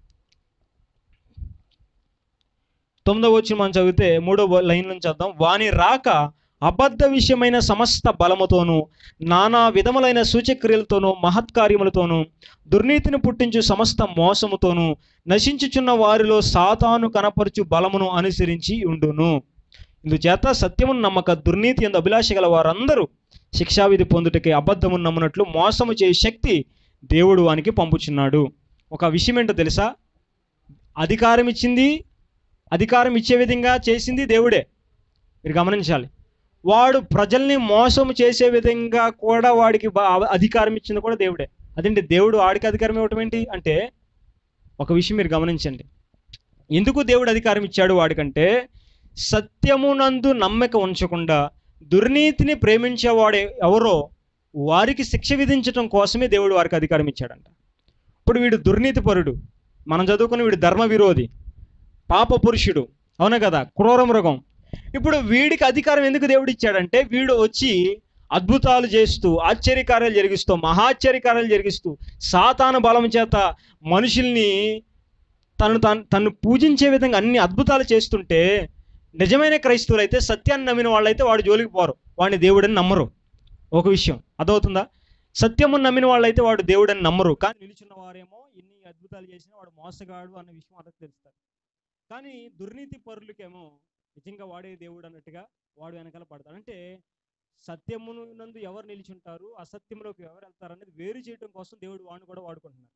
తొమ్మిదవ వచ్చిన మనం చదివితే మూడో లైన్ నుంచి చదుదాం వాని రాక అబద్ధ విషయమైన సమస్త బలముతోనూ నానా విధములైన సూచక్రియలతోనూ మహత్కార్యములతోనూ దుర్నీతిని పుట్టించు సమస్త మోసముతోనూ నశించుచున్న వారిలో సాతాను కనపరుచు బలమును అనుసరించి ఉండును ఇందుచేత సత్యమును నమ్మక దుర్నీతి ఎందు అభిలాష గల వారందరూ శిక్షావిధి పొందుటకి అబద్ధమును నమ్మునట్లు మోసము చేయ శక్తి దేవుడు వానికి పంపుచున్నాడు ఒక విషయం ఏంటో తెలుసా అధికారం ఇచ్చింది అధికారం ఇచ్చే విధంగా చేసింది దేవుడే మీరు గమనించాలి వాడు ప్రజల్ని మోసం చేసే విధంగా కూడా వాడికి బా- అధికారం ఇచ్చింది కూడా దేవుడే అదేంటి దేవుడు వాడికి అధికారం ఇవ్వటం ఏంటి అంటే ఒక విషయం మీరు గమనించండి ఎందుకు దేవుడు అధికారం ఇచ్చాడు వాడికంటే సత్యమునందు నమ్మక ఉంచకుండా దుర్నీతిని ప్రేమించేవాడు ఎవరో వారికి శిక్ష విధించడం కోసమే దేవుడు వారికి అధికారం ఇచ్చాడంట ఇప్పుడు వీడు దుర్నీతి పరుడు మనం చదువుకున్న వీడు ధర్మ విరోధి పాప పురుషుడు అవునా కదా క్రూర మృగం ఇప్పుడు వీడికి అధికారం ఎందుకు దేవుడు ఇచ్చాడంటే వీడు వచ్చి అద్భుతాలు చేస్తూ ఆశ్చర్యకార్యాలు జరిగిస్తూ మహాశ్చర్యకార్యాలు జరిగిస్తూ సాతాన బలం చేత మనుషుల్ని తను తను తను పూజించే విధంగా అన్ని అద్భుతాలు చేస్తుంటే నిజమైన క్రైస్తవులు అయితే సత్యాన్ని నమ్మిన వాళ్ళైతే వాడు జోలికి పోరు వాడిని దేవుడని నమ్మరు ఒక విషయం అర్థమవుతుందా సత్యమును నమ్మిన వాళ్ళైతే వాడు దేవుడని నమ్మరు కానీ నిలుచున్న వారేమో ఎన్ని అద్భుతాలు చేసినా వాడు మోసగాడు అన్న విషయం వాళ్ళకి తెలుస్తారు కానీ దుర్నీతి పరులకేమో నిజంగా వాడే దేవుడు అన్నట్టుగా వాడు వెనకాల పడతాడు అంటే సత్యమును నందు ఎవరు నిలిచుంటారు అసత్యంలోకి ఎవరు వెళ్తారు అనేది వేరు చేయడం కోసం దేవుడు వాడిని కూడా వాడుకుంటున్నారు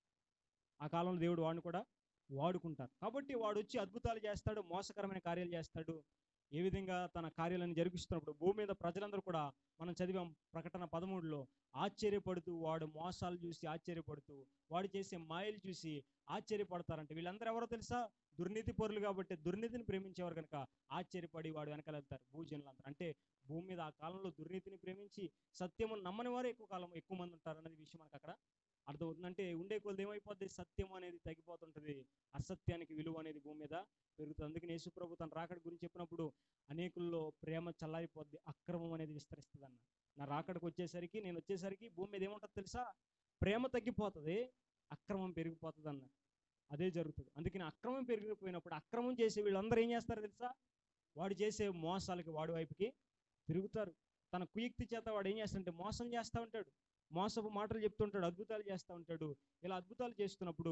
ఆ కాలంలో దేవుడు వాడిని కూడా వాడుకుంటారు కాబట్టి వాడు వచ్చి అద్భుతాలు చేస్తాడు మోసకరమైన కార్యాలు చేస్తాడు ఏ విధంగా తన కార్యాలను జరిగిస్తున్నప్పుడు భూమి మీద ప్రజలందరూ కూడా మనం చదివాం ప్రకటన పదమూడులో ఆశ్చర్యపడుతూ వాడు మోసాలు చూసి ఆశ్చర్యపడుతూ వాడు చేసే మాయలు చూసి ఆశ్చర్యపడతారంట వీళ్ళందరూ ఎవరో తెలుసా దుర్నీతి పరులు కాబట్టి దుర్నీతిని ప్రేమించేవారు కనుక ఆశ్చర్యపడి వాడు వెనకాల వెళ్తారు భూజనులందరూ అంటే భూమి మీద ఆ కాలంలో దుర్నీతిని ప్రేమించి సత్యము నమ్మని వారు ఎక్కువ కాలం ఎక్కువ మంది ఉంటారు అనేది విషయం మనకు అక్కడ అర్థమవుతుంది అంటే ఉండే కొద్ది ఏమైపోద్ది సత్యం అనేది తగ్గిపోతుంటది అసత్యానికి విలువ అనేది భూమి మీద పెరుగుతుంది అందుకని యేసుప్రభు తన రాకడ గురించి చెప్పినప్పుడు అనేకుల్లో ప్రేమ చల్లారిపోద్ది అక్రమం అనేది విస్తరిస్తుంది అన్న నా రాకడకు వచ్చేసరికి నేను వచ్చేసరికి భూమి మీద ఏముంటుంది తెలుసా ప్రేమ తగ్గిపోతుంది అక్రమం పెరిగిపోతుంది అన్న అదే జరుగుతుంది అందుకని అక్రమం పెరిగిపోయినప్పుడు అక్రమం చేసే వీళ్ళందరూ ఏం చేస్తారు తెలుసా వాడు చేసే మోసాలకి వాడి వైపుకి తిరుగుతారు తన కుయుక్తి చేత వాడు ఏం చేస్తాడంటే మోసం చేస్తూ ఉంటాడు మోసపు మాటలు చెప్తుంటాడు అద్భుతాలు చేస్తూ ఉంటాడు ఇలా అద్భుతాలు చేస్తున్నప్పుడు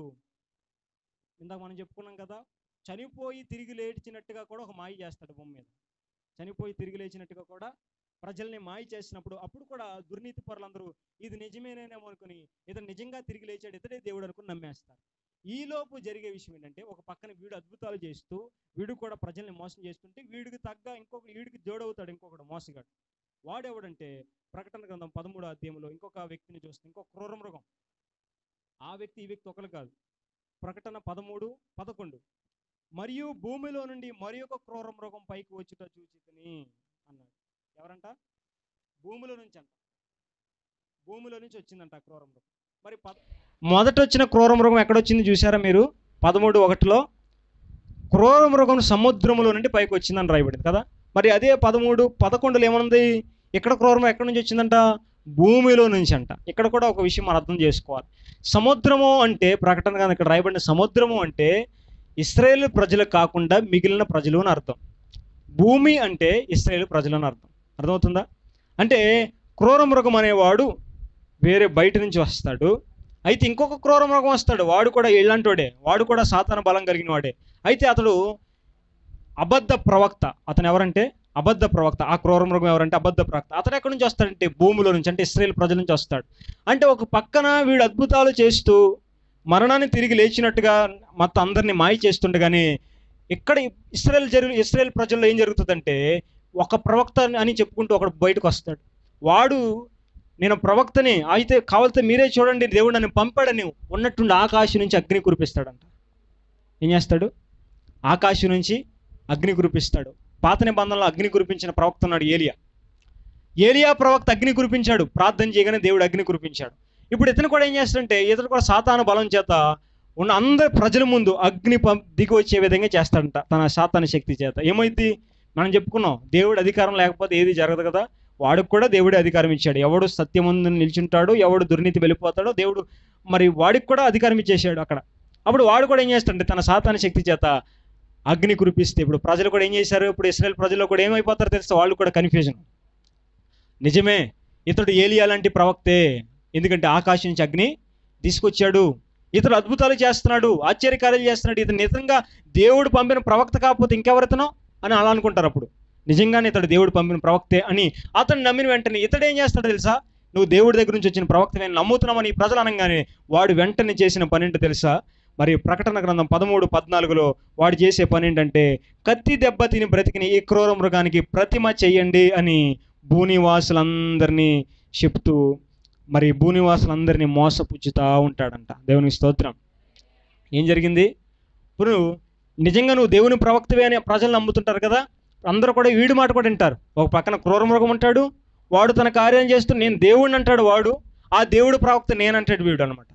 ఇందాక మనం చెప్పుకున్నాం కదా చనిపోయి తిరిగి లేచినట్టుగా కూడా ఒక మాయ చేస్తాడు భూమి మీద చనిపోయి తిరిగి లేచినట్టుగా కూడా ప్రజల్ని మాయ చేసినప్పుడు అప్పుడు కూడా దుర్నీతి పరులందరూ ఇది నిజమేనేమో అనుకుని ఇతను నిజంగా తిరిగి లేచాడు ఇతడే దేవుడు అనుకుని నమ్మేస్తారు ఈలోపు జరిగే విషయం ఏంటంటే ఒక పక్కన వీడు అద్భుతాలు చేస్తూ వీడు కూడా ప్రజల్ని మోసం చేస్తుంటే వీడికి తగ్గ ఇంకొక వీడికి జోడవుతాడు ఇంకొకడు మోసగాడు వాడెవడంటే ప్రకటన గ్రంథం పదమూడో అధ్యాయంలో ఇంకొక వ్యక్తిని చూస్తే ఇంకొక క్రూర మృగం ఆ వ్యక్తి ఈ వ్యక్తి ఒకరు కాదు ప్రకటన పదమూడు పదకొండు మరియు భూమిలో నుండి మరి ఒక క్రూర మృగం పైకి వచ్చుట చూచితిని అన్నాడు ఎవరంట భూమిలో నుంచి అంట భూమిలో నుంచి వచ్చిందంట ఆ క్రూర మృగం మరి పద మొదట వచ్చిన క్రూర మృగం ఎక్కడొచ్చింది చూసారా మీరు పదమూడు ఒకటిలో క్రూర మృగం సముద్రములో నుండి పైకి వచ్చిందని రాయబడింది కదా మరి అదే పదమూడు పదకొండులో ఏమనుంది ఇక్కడ క్రూరం ఎక్కడి నుంచి వచ్చిందంట భూమిలో నుంచి అంట ఇక్కడ కూడా ఒక విషయం మనం అర్థం చేసుకోవాలి సముద్రము అంటే ప్రకటన కానీ ఇక్కడ రాయబడిన సముద్రము అంటే ఇస్రాయేల్ ప్రజలు కాకుండా మిగిలిన ప్రజలు అని అర్థం భూమి అంటే ఇస్రాయేల్ ప్రజలు అని అర్థం అర్థమవుతుందా అంటే క్రూర మృగం అనేవాడు వేరే బయట నుంచి వస్తాడు అయితే ఇంకొక క్రూర మృగం వస్తాడు వాడు కూడా ఇలాంటోడే వాడు కూడా సాతాన బలం కలిగిన వాడే అయితే అతడు అబద్ధ ప్రవక్త అతను ఎవరంటే అబద్ధ ప్రవక్త ఆ క్రూర మృగం ఎవరంటే అబద్ధ ప్రవక్త అతను ఎక్కడి నుంచి వస్తాడంటే భూమిలో నుంచి అంటే ఇస్రాయేల్ ప్రజల నుంచి వస్తాడు అంటే ఒక పక్కన వీడు అద్భుతాలు చేస్తూ మరణాన్ని తిరిగి లేచినట్టుగా మొత్తం అందరినీ మాయ చేస్తుండగానే ఇక్కడ ఇస్రాయేల్ జరుగు ఇస్రాయేల్ ప్రజల్లో ఏం జరుగుతుందంటే ఒక ప్రవక్త అని చెప్పుకుంటూ ఒకడు బయటకు వస్తాడు వాడు నేను ప్రవక్తని అయితే కావాలితే మీరే చూడండి దేవుడు నన్ను పంపాడని ఉన్నట్టుండి ఆకాశం నుంచి అగ్ని కురిపిస్తాడంట ఏం చేస్తాడు ఆకాశం నుంచి అగ్ని కురిపిస్తాడు పాత నిబంధనలో అగ్ని కురిపించిన ప్రవక్త ఉన్నాడు ఏలియా ఏలియా ప్రవక్త అగ్ని కురిపించాడు ప్రార్థన చేయగానే దేవుడు అగ్ని కురిపించాడు ఇప్పుడు ఇతను కూడా ఏం చేస్తాడంటే ఇతను కూడా సాతాను బలం చేత ఉన్న అందరి ప్రజల ముందు అగ్ని పం దిగి వచ్చే విధంగా చేస్తాడంట తన సాతాను శక్తి చేత ఏమైంది మనం చెప్పుకున్నాం దేవుడు అధికారం లేకపోతే ఏది జరగదు కదా వాడికి కూడా దేవుడే అధికారం ఇచ్చాడు ఎవడు సత్యమందు నిల్చుంటాడో ఎవడు దుర్నీతి వెళ్ళిపోతాడో దేవుడు మరి వాడికి కూడా అధికారం ఇచ్చేసాడు అక్కడ అప్పుడు వాడు కూడా ఏం చేస్తాడంటే తన సాతాన శక్తి చేత అగ్ని కురిపిస్తే ఇప్పుడు ప్రజలు కూడా ఏం చేశారు ఇప్పుడు ఇస్రాయల్ ప్రజలు కూడా ఏమైపోతారో తెలిస్తే వాళ్ళు కూడా కన్ఫ్యూజన్ నిజమే ఇతడు ఏలియా లాంటి ప్రవక్తే ఎందుకంటే ఆకాశం నుంచి అగ్ని తీసుకొచ్చాడు ఇతడు అద్భుతాలు చేస్తున్నాడు ఆశ్చర్యకార్యాలు చేస్తున్నాడు ఇతను నిజంగా దేవుడు పంపిన ప్రవక్త కాకపోతే ఇంకెవరితనో అని అలా అనుకుంటారు అప్పుడు నిజంగానే ఇతడు దేవుడు పంపిన ప్రవక్తే అని అతను నమ్మిన వెంటనే ఇతడు ఏం చేస్తాడు తెలుసా నువ్వు దేవుడి దగ్గర నుంచి వచ్చిన ప్రవక్త నేను నమ్ముతున్నామని ఈ ప్రజలు అనగానే వాడు వెంటనే చేసిన పని ఏంటో తెలుసా మరి ప్రకటన గ్రంథం పదమూడు పద్నాలుగులో వాడు చేసే పని ఏంటంటే కత్తి దెబ్బ తిని బ్రతికిన ఈ క్రూర మృగానికి ప్రతిమ చెయ్యండి అని భూనివాసులందరినీ చెప్తూ మరి భూనివాసులందరినీ మోసపుచ్చుతా ఉంటాడంట దేవునికి స్తోత్రం ఏం జరిగింది ఇప్పుడు నిజంగా నువ్వు దేవుని ప్రవక్తవే అని ప్రజలు నమ్ముతుంటారు కదా అందరూ కూడా వీడి మాట కూడా వింటారు ఒక పక్కన క్రూర మృగం ఉంటాడు వాడు తన కార్యం చేస్తూ నేను దేవుడిని అంటాడు వాడు ఆ దేవుడు ప్రవక్త నేనంటాడు వీడు అనమాట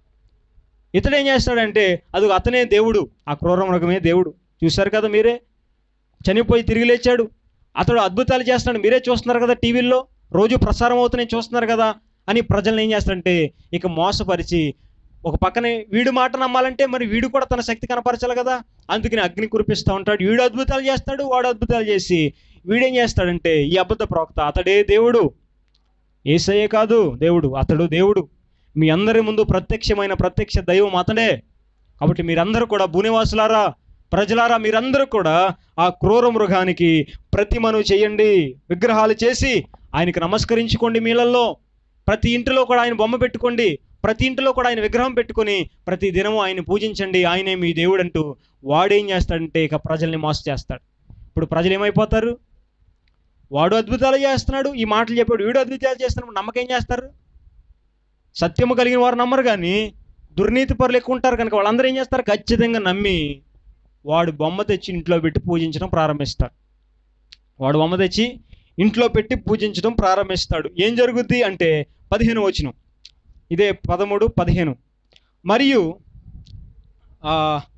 ఇతడు ఏం చేస్తాడంటే అది అతనే దేవుడు ఆ క్రూర మృగమే దేవుడు చూశారు కదా మీరే చనిపోయి తిరిగి లేచాడు అతడు అద్భుతాలు చేస్తున్నాడు మీరే చూస్తున్నారు కదా టీవీల్లో రోజు ప్రసారం అవుతున్నాయి చూస్తున్నారు కదా అని ప్రజల్ని ఏం చేస్తాడంటే ఇక మోసపరిచి ఒక పక్కనే వీడు మాట నమ్మాలంటే మరి వీడు కూడా తన శక్తి కనపరచాలి కదా అందుకని అగ్ని కురిపిస్తూ ఉంటాడు వీడు అద్భుతాలు చేస్తాడు వాడు అద్భుతాలు చేసి వీడేం చేస్తాడంటే ఈ అబద్ధ ప్రవక్త అతడే దేవుడు ఏసయ్యే కాదు దేవుడు అతడు దేవుడు మీ అందరి ముందు ప్రత్యక్షమైన ప్రత్యక్ష దైవం అతడే కాబట్టి మీరందరూ కూడా భూనివాసులారా ప్రజలారా మీరందరూ కూడా ఆ క్రూర మృగానికి ప్రతిమను చేయండి విగ్రహాలు చేసి ఆయనకి నమస్కరించుకోండి మీళ్ళల్లో ప్రతి ఇంటిలో కూడా ఆయన బొమ్మ పెట్టుకోండి ప్రతి ఇంటిలో కూడా ఆయన విగ్రహం పెట్టుకొని ప్రతి దినము ఆయన పూజించండి ఆయనే మీ దేవుడు అంటూ వాడేం చేస్తాడంటే ఇక ప్రజల్ని మోస చేస్తాడు ఇప్పుడు ప్రజలు ఏమైపోతారు వాడు అద్భుతాలు చేస్తున్నాడు ఈ మాటలు చెప్పాడు వీడు అద్భుతాలు చేస్తున్నాడు నమ్మకం ఏం చేస్తారు సత్యము కలిగిన వారు నమ్మరు కానీ దుర్నీతి పరులు ఎక్కువ ఉంటారు కనుక వాళ్ళందరూ ఏం చేస్తారు ఖచ్చితంగా నమ్మి వాడు బొమ్మ తెచ్చి ఇంట్లో పెట్టి పూజించడం ప్రారంభిస్తాడు వాడు బొమ్మ తెచ్చి ఇంట్లో పెట్టి పూజించడం ప్రారంభిస్తాడు ఏం జరుగుద్ది అంటే పదిహేను వచనం ఇదే పదమూడు పదిహేను మరియు ఆ,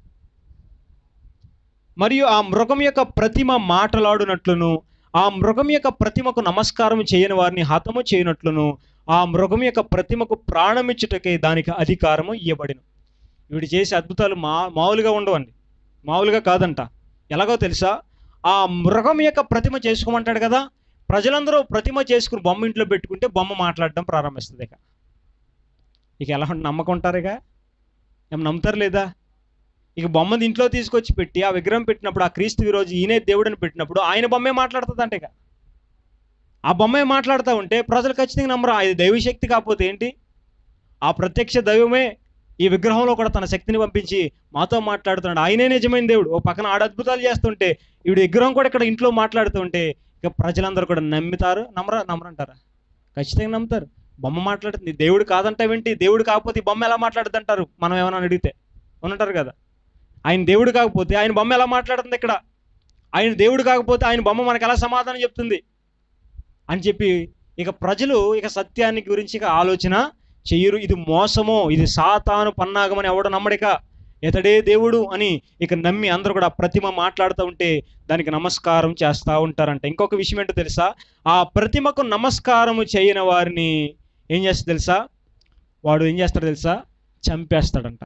మరియు ఆ మృగం యొక్క ప్రతిమ మాటలాడునట్లును ఆ మృగం యొక్క ప్రతిమకు నమస్కారం చేయని వారిని హతము చేయనట్లును ఆ మృగం యొక్క ప్రతిమకు ప్రాణమిచ్చుటకే దానికి అధికారము ఇవ్వబడిను వీడు చేసే అద్భుతాలు మా మామూలుగా ఉండవండి మామూలుగా కాదంట ఎలాగో తెలుసా ఆ మృగం యొక్క ప్రతిమ చేసుకోమంటాడు కదా ప్రజలందరూ ప్రతిమ చేసుకుని బొమ్మ ఇంట్లో పెట్టుకుంటే బొమ్మ మాట్లాడడం ప్రారంభిస్తుంది ఇక ఇక ఎలా ఉంటే నమ్మకం ఉంటారు ఇక ఏం నమ్ముతారు లేదా ఇక బొమ్మది ఇంట్లో తీసుకొచ్చి పెట్టి ఆ విగ్రహం పెట్టినప్పుడు ఆ క్రీస్తు ఈరోజు ఈయనే దేవుడని పెట్టినప్పుడు ఆయన బొమ్మే మాట్లాడుతుందంట ఇక ఆ బొమ్మే మాట్లాడుతూ ఉంటే ప్రజలు ఖచ్చితంగా నమ్మరు అది దైవశక్తి కాకపోతే ఏంటి ఆ ప్రత్యక్ష దైవమే ఈ విగ్రహంలో కూడా తన శక్తిని పంపించి మాతో మాట్లాడుతున్నాడు ఆయనే నిజమైన దేవుడు ఓ పక్కన ఆడ అద్భుతాలు చేస్తుంటే ఈవిడ విగ్రహం కూడా ఇక్కడ ఇంట్లో మాట్లాడుతుంటే ఇక ప్రజలందరూ కూడా నమ్ముతారు నమ్మరా నమ్మరంటారా ఖచ్చితంగా నమ్ముతారు బొమ్మ మాట్లాడుతుంది దేవుడు కాదంటావేంటి దేవుడు కాకపోతే ఈ బొమ్మ ఎలా మాట్లాడుతుంది అంటారు మనం ఏమైనా అడిగితే ఉంటారు కదా ఆయన దేవుడు కాకపోతే ఆయన బొమ్మ ఎలా మాట్లాడుతుంది ఇక్కడ ఆయన దేవుడు కాకపోతే ఆయన బొమ్మ మనకు ఎలా సమాధానం చెప్తుంది అని చెప్పి ఇక ప్రజలు ఇక సత్యాన్ని గురించి ఇక ఆలోచన చెయ్యరు ఇది మోసమో ఇది సాతాను పన్నాగమని ఎవడు నమ్మడిక ఇతడే దేవుడు అని ఇక నమ్మి అందరూ కూడా ప్రతిమ మాట్లాడుతూ ఉంటే దానికి నమస్కారం చేస్తూ ఉంటారంట ఇంకొక విషయం ఏంటో తెలుసా ఆ ప్రతిమకు నమస్కారము చేయని వారిని ఏం చేస్తాడు తెలుసా వాడు ఏం చేస్తాడు తెలుసా చంపేస్తాడంట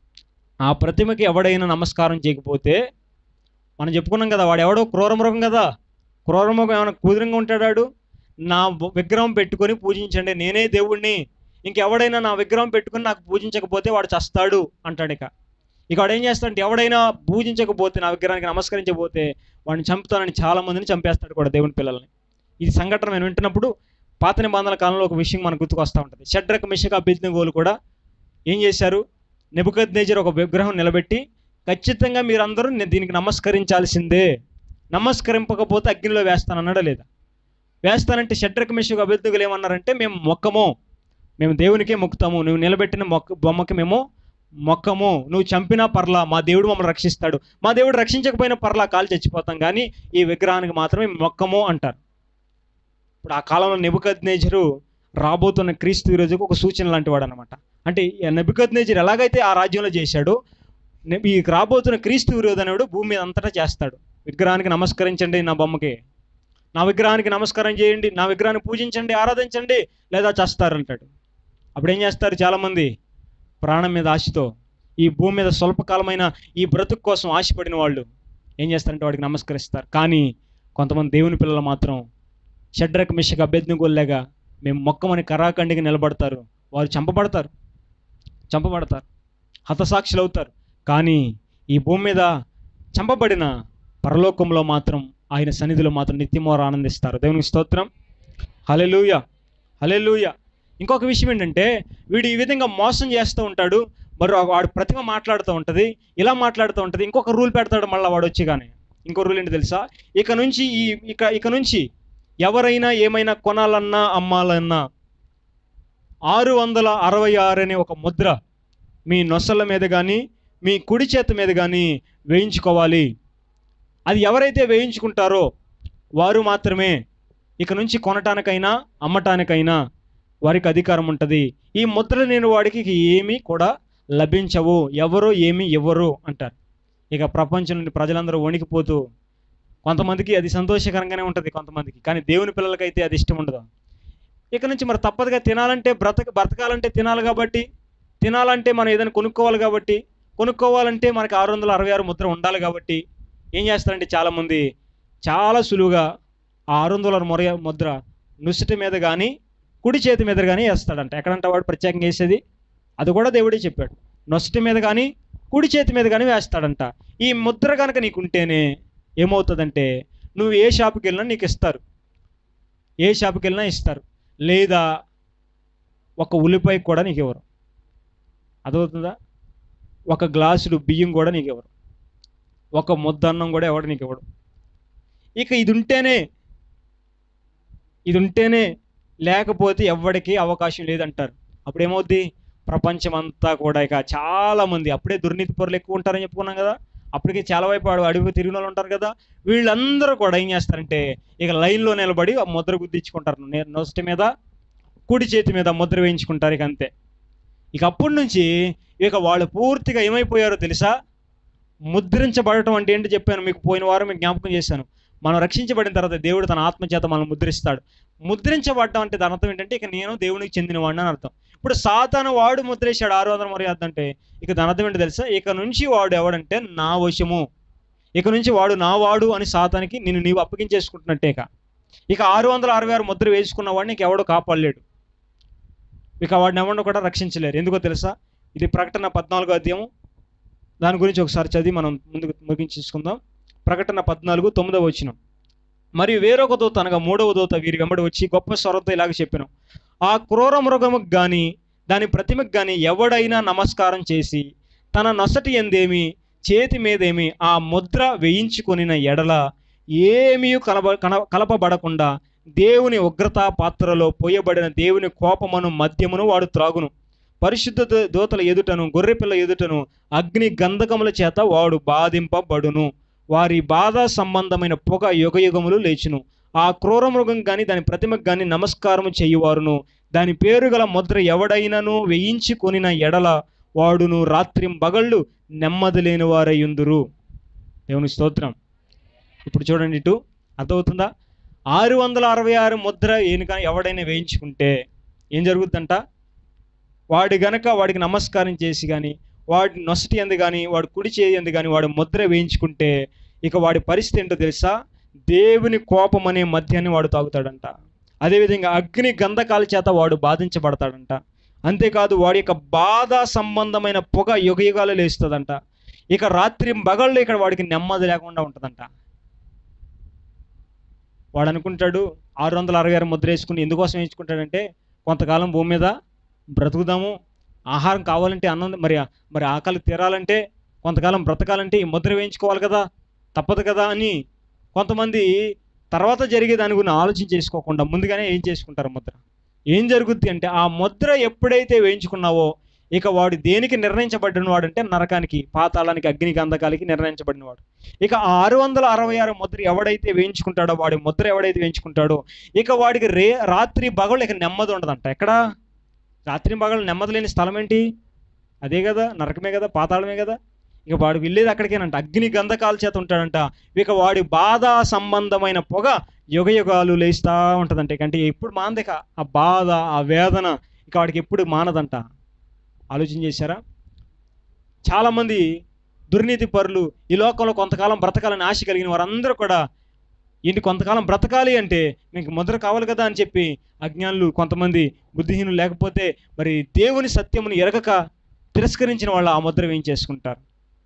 ఆ ప్రతిమకి ఎవడైనా నమస్కారం చేయకపోతే మనం చెప్పుకున్నాం కదా వాడు ఎవడో క్రూరమృగం కదా క్రూరమృగం ఏమైనా కుదురంగా ఉంటాడాడు నా బొ- విగ్రహం పెట్టుకొని పూజించండి నేనే దేవుణ్ణి ఇంకెవడైనా నా విగ్రహం పెట్టుకొని నాకు పూజించకపోతే వాడు చస్తాడు అంటాడు ఇక ఇక వాడు ఏం చేస్తాడంటే ఎవడైనా పూజించకపోతే నా విగ్రహానికి నమస్కరించకపోతే వాడిని చంపుతానని చాలా మందిని చంపేస్తాడు కూడా దేవుని పిల్లల్ని ఈ సంఘటన నేను వింటున్నప్పుడు పాత నిబంధనల కాలంలో ఒక విషయం మనకు గుర్తుకొస్తూ ఉంటుంది షడ్రక మిషక అభ్యర్థిగోలు కూడా ఏం చేశారు నెబుకద్ ఒక విగ్రహం నిలబెట్టి ఖచ్చితంగా మీరందరూ నేను దీనికి నమస్కరించాల్సిందే నమస్కరింపకపోతే అగ్నిలో వేస్తానన్నాడా లేదా వేస్తానంటే షడ్రక మిషకు అభ్యర్థులు ఏమన్నారంటే మేము మొక్కము మేము దేవునికే మొక్కుతాము నువ్వు నిలబెట్టిన మొక్క బొమ్మకి మేము మొక్కము నువ్వు చంపినా పర్లా మా దేవుడు మమ్మల్ని రక్షిస్తాడు మా దేవుడు రక్షించకపోయినా పర్లా కాలు చచ్చిపోతాం కానీ ఈ విగ్రహానికి మాత్రమే మొక్కము అంటారు ఇప్పుడు ఆ కాలంలో నెబుకద్నేజరు రాబోతున్న క్రీస్తు ఈ రోజుకు ఒక సూచన లాంటి వాడు అనమాట అంటే నెబుకద్నేజర్ ఎలాగైతే ఆ రాజ్యంలో చేశాడో నె- ఈ రాబోతున్న క్రీస్తు విరోధి అనేవాడు భూమి మీద అంతటా చేస్తాడు విగ్రహానికి నమస్కరించండి నా బొమ్మకి నా విగ్రహానికి నమస్కారం చేయండి నా విగ్రహాన్ని పూజించండి ఆరాధించండి లేదా చేస్తారు అంటాడు అప్పుడు ఏం చేస్తారు చాలామంది ప్రాణం మీద ఆశతో ఈ భూమి మీద స్వల్పకాలమైన ఈ బ్రతుకు కోసం ఆశపడిన వాళ్ళు ఏం చేస్తారంటే వాడికి నమస్కరిస్తారు కానీ కొంతమంది దేవుని పిల్లలు మాత్రం షడ్రక్ మిషక్ అభ్యర్థిగోల్లాగా మేము మొక్కమని కరాఖండికి నిలబడతారు వారు చంపబడతారు చంపబడతారు హతసాక్షులు అవుతారు కానీ ఈ భూమి మీద చంపబడిన పరలోకంలో మాత్రం ఆయన సన్నిధిలో మాత్రం నిత్యమోర ఆనందిస్తారు దేవునికి స్తోత్రం హలెలూయ హలెలూయ ఇంకొక విషయం ఏంటంటే వీడు ఈ విధంగా మోసం చేస్తూ ఉంటాడు మరి వాడు ప్రతిమ మాట్లాడుతూ ఉంటుంది ఇలా మాట్లాడుతూ ఉంటుంది ఇంకొక రూల్ పెడతాడు మళ్ళీ వాడు వచ్చి కానీ ఇంకో రూల్ ఏంటి తెలుసా ఇక నుంచి ఈ ఇక ఇక నుంచి ఎవరైనా ఏమైనా కొనాలన్నా అమ్మాలన్నా ఆరు వందల అరవై ఆరు అనే ఒక ముద్ర మీ నొసల మీద కానీ మీ కుడి చేతి మీద కానీ వేయించుకోవాలి అది ఎవరైతే వేయించుకుంటారో వారు మాత్రమే ఇక నుంచి కొనటానికైనా అమ్మటానికైనా వారికి అధికారం ఉంటుంది ఈ ముద్ర లేని వాడికి ఇక ఏమీ కూడా లభించవు ఎవరో ఏమీ ఇవ్వరు అంటారు ఇక ప్రపంచంలోని ప్రజలందరూ వణికిపోతూ కొంతమందికి అది సంతోషకరంగానే ఉంటుంది కొంతమందికి కానీ దేవుని పిల్లలకైతే అది ఇష్టం ఉండదు ఇక నుంచి మరి తప్పదుగా తినాలంటే బ్రతక బ్రతకాలంటే తినాలి కాబట్టి తినాలంటే మనం ఏదైనా కొనుక్కోవాలి కాబట్టి కొనుక్కోవాలంటే మనకి ఆరు వందల అరవై ఆరు ముద్ర ఉండాలి కాబట్టి ఏం చేస్తారంటే చాలామంది చాలా సులువుగా ఆ ఆరు వందల ముర ముద్ర నుసుటి మీద కానీ కుడి చేతి మీద కానీ వేస్తాడంట ఎక్కడంట వాడు ప్రత్యేకంగా వేసేది అది కూడా దేవుడే చెప్పాడు నొసటి మీద కానీ కుడి చేతి మీద కానీ వేస్తాడంట ఈ ముద్ర కనుక నీకుంటేనే ఏమవుతుందంటే నువ్వు ఏ షాపుకి వెళ్ళినా నీకు ఇస్తారు ఏ షాపుకి వెళ్ళినా ఇస్తారు లేదా ఒక ఉల్లిపాయ కూడా నీకు ఇవ్వరు అదవుతుందా ఒక గ్లాసుడు బియ్యం కూడా నీకు ఇవ్వరు ఒక ముద్ద అన్నం కూడా ఎవడు నీకు ఇవ్వడు ఇక ఇది ఉంటేనే ఇది ఉంటేనే లేకపోతే ఎవరికి అవకాశం లేదంటారు అప్పుడు ఏమవుద్ది ప్రపంచం అంతా కూడా ఇక చాలా మంది అప్పుడే దుర్నీతి పరులు ఎక్కువ ఉంటారని చెప్పుకున్నాం కదా అప్పటికే చాలా వైపు ఆడు అడుగు తిరిగిన వాళ్ళు ఉంటారు కదా వీళ్ళందరూ కూడా ఏం చేస్తారంటే ఇక లైన్లో నిలబడి ఆ ముద్ర గుద్దించుకుంటారు నే- నొసటి మీద కుడి చేతి మీద ముద్ర వేయించుకుంటారు ఇక అంతే ఇక అప్పటి నుంచి ఇక వాళ్ళు పూర్తిగా ఏమైపోయారో తెలుసా ముద్రించబడటం అంటే ఏంటి చెప్పాను మీకు పోయిన వారం మీకు జ్ఞాపకం చేశాను మనం రక్షించబడిన తర్వాత దేవుడు తన ఆత్మచేత మనల్ని ముద్రిస్తాడు ముద్రించబడటం అంటే దాని అర్థం ఏంటంటే ఇక నేను దేవునికి చెందినవాడిని అని అర్థం ఇప్పుడు సాతాను వాడు ముద్రేశాడు ఆరు వందల మర్యాద అంటే ఇక దాని అర్థం ఏంటో తెలుసా ఇక నుంచి వాడు ఎవడంటే నా వశము ఇక నుంచి వాడు నా వాడు అని సాతానికి నిన్ను నీవు అప్పగించేసుకుంటున్నట్టే ఇక ఇక ఆరు వందల అరవై ఆరు ముద్ర వేసుకున్న వాడిని ఇక ఎవడు కాపాడలేడు ఇక వాడిని ఎవరిని కూడా రక్షించలేరు ఎందుకో తెలుసా ఇది ప్రకటన పద్నాలుగో అధ్యాయం దాని గురించి ఒకసారి చదివి మనం ముందుకు ముగించేసుకుందాం ప్రకటన పద్నాలుగు తొమ్మిదవ వచ్చిన మరియు వేరొక దూత అనగా మూడవ దూత వీరి వెంబడి వచ్చి గొప్ప స్వరంతో ఇలాగ చెప్పాను ఆ క్రూర మృగముకు కానీ దాని ప్రతిమకు కానీ ఎవడైనా నమస్కారం చేసి తన నొసటి ఎందేమి చేతి మీదేమి ఆ ముద్ర వేయించుకొనిన ఎడల ఏమీ కలబ కన కలపబడకుండా దేవుని ఉగ్రత పాత్రలో పోయబడిన దేవుని కోపమును మద్యమును వాడు త్రాగును పరిశుద్ధ దో- దూతల ఎదుటను గొర్రెపిల్ల ఎదుటను అగ్ని గంధకముల చేత వాడు బాధింపబడును వారి బాధ సంబంధమైన పొగ యుగయుగములు లేచును ఆ క్రూర మృగం కానీ దాని ప్రతిమకు కానీ నమస్కారము చేయువారును దాని పేరు గల ముద్ర ఎవడైనను వేయించుకొనిన ఎడల వాడును రాత్రి బగళ్ళు నెమ్మది లేని వారయ్యుందురు దేవుని స్తోత్రం ఇప్పుడు చూడండి ఇటు అర్థమవుతుందా ఆరు వందల అరవై ఆరు ముద్ర ఏనుక ఎవడైనా వేయించుకుంటే ఏం జరుగుతుందంట వాడి గనక వాడికి నమస్కారం చేసి కానీ వాడి నొసటి ఎందు కానీ వాడు కుడి చేయందు కానీ వాడు ముద్ర వేయించుకుంటే ఇక వాడి పరిస్థితి ఏంటో తెలుసా దేవుని కోపం అనే మద్యాన్ని వాడు తాగుతాడంట అదేవిధంగా అగ్ని గంధకాల చేత వాడు బాధించబడతాడంట అంతేకాదు వాడి యొక్క బాధ సంబంధమైన పొగ యుగయుగాలు లేస్తుందంట ఇక రాత్రి బగళ్ళు ఇక్కడ వాడికి నెమ్మది లేకుండా ఉంటుందంట వాడు అనుకుంటాడు ఆరు వందల అరవై ఆరు ముద్ర వేసుకుని ఎందుకోసం వేయించుకుంటాడంటే కొంతకాలం భూమి మీద బ్రతుకుదాము ఆహారం కావాలంటే అన్నం మరి మరి ఆకలి తీరాలంటే కొంతకాలం బ్రతకాలంటే ఈ ముద్ర వేయించుకోవాలి కదా తప్పదు కదా అని కొంతమంది తర్వాత జరిగే దాని గురించి ఆలోచన చేసుకోకుండా ముందుగానే ఏం చేసుకుంటారు ముద్ర ఏం జరుగుద్ది అంటే ఆ ముద్ర ఎప్పుడైతే వేయించుకున్నావో ఇక వాడు దేనికి నిర్ణయించబడిన వాడు అంటే నరకానికి పాతాళానికి అగ్ని గంధకాలకి నిర్ణయించబడినవాడు ఇక ఆ ఆరు వందల అరవై ఆరు ముద్ర ఎవడైతే వేయించుకుంటాడో వాడి ముద్ర ఎవడైతే వేయించుకుంటాడో ఇక వాడికి రే రాత్రి పగలు ఇక నెమ్మది ఉండదంట ఎక్కడ రాత్రి పగలు నెమ్మది లేని స్థలం ఏంటి అదే కదా నరకమే కదా పాతాళమే కదా ఇక వాడు వెళ్ళేది అక్కడికేనంట అగ్ని గంధకాల చేత ఉంటాడంట ఇక వాడి బాధ సంబంధమైన పొగ యుగ యుగాలు లేస్తూ ఉంటుందంట ఇక అంటే ఎప్పుడు మానదిక ఆ బాధ ఆ వేదన ఇక వాడికి ఎప్పుడు మానదంట ఆలోచన చేశారా చాలామంది దుర్నీతి పరులు ఈ లోకంలో కొంతకాలం బ్రతకాలని ఆశ కలిగిన వారందరూ కూడా ఏంటి కొంతకాలం బ్రతకాలి అంటే మీకు ముద్ర కావాలి కదా అని చెప్పి అజ్ఞానులు కొంతమంది బుద్ధిహీనులు లేకపోతే మరి దేవుని సత్యమును ఎరగక తిరస్కరించిన వాళ్ళు ఆ ముద్ర వేయించేసుకుంటారు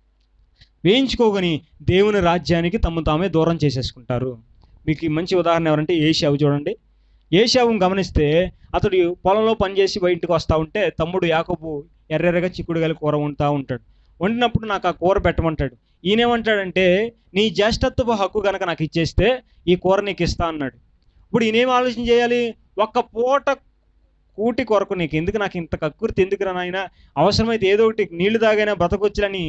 వేయించుకోగని దేవుని రాజ్యానికి తమ తామే దూరం చేసేసుకుంటారు మీకు ఈ మంచి ఉదాహరణ ఎవరంటే ఏషావు చూడండి ఏషావుని గమనిస్తే అతడు పొలంలో పనిచేసి బయటికి వస్తూ ఉంటే తమ్ముడు యాకబు ఎర్రెర్రగా చిక్కుడుగాలి కూర వండుతూ ఉంటాడు వండినప్పుడు నాకు ఆ కూర పెట్టమంటాడు ఈయనేమంటాడంటే నీ జ్యేష్ఠత్వపు హక్కు కనుక నాకు ఇచ్చేస్తే ఈ కూర నీకు ఇస్తా అన్నాడు ఇప్పుడు ఈయనేం ఆలోచన చేయాలి ఒక్క పూట కూటి కొరకు నీకు ఎందుకు నాకు ఇంత కక్కుర్తి ఎందుకు నాయన అవసరమైతే ఏదో ఒకటి నీళ్లు తాగైనా బ్రతకొచ్చులని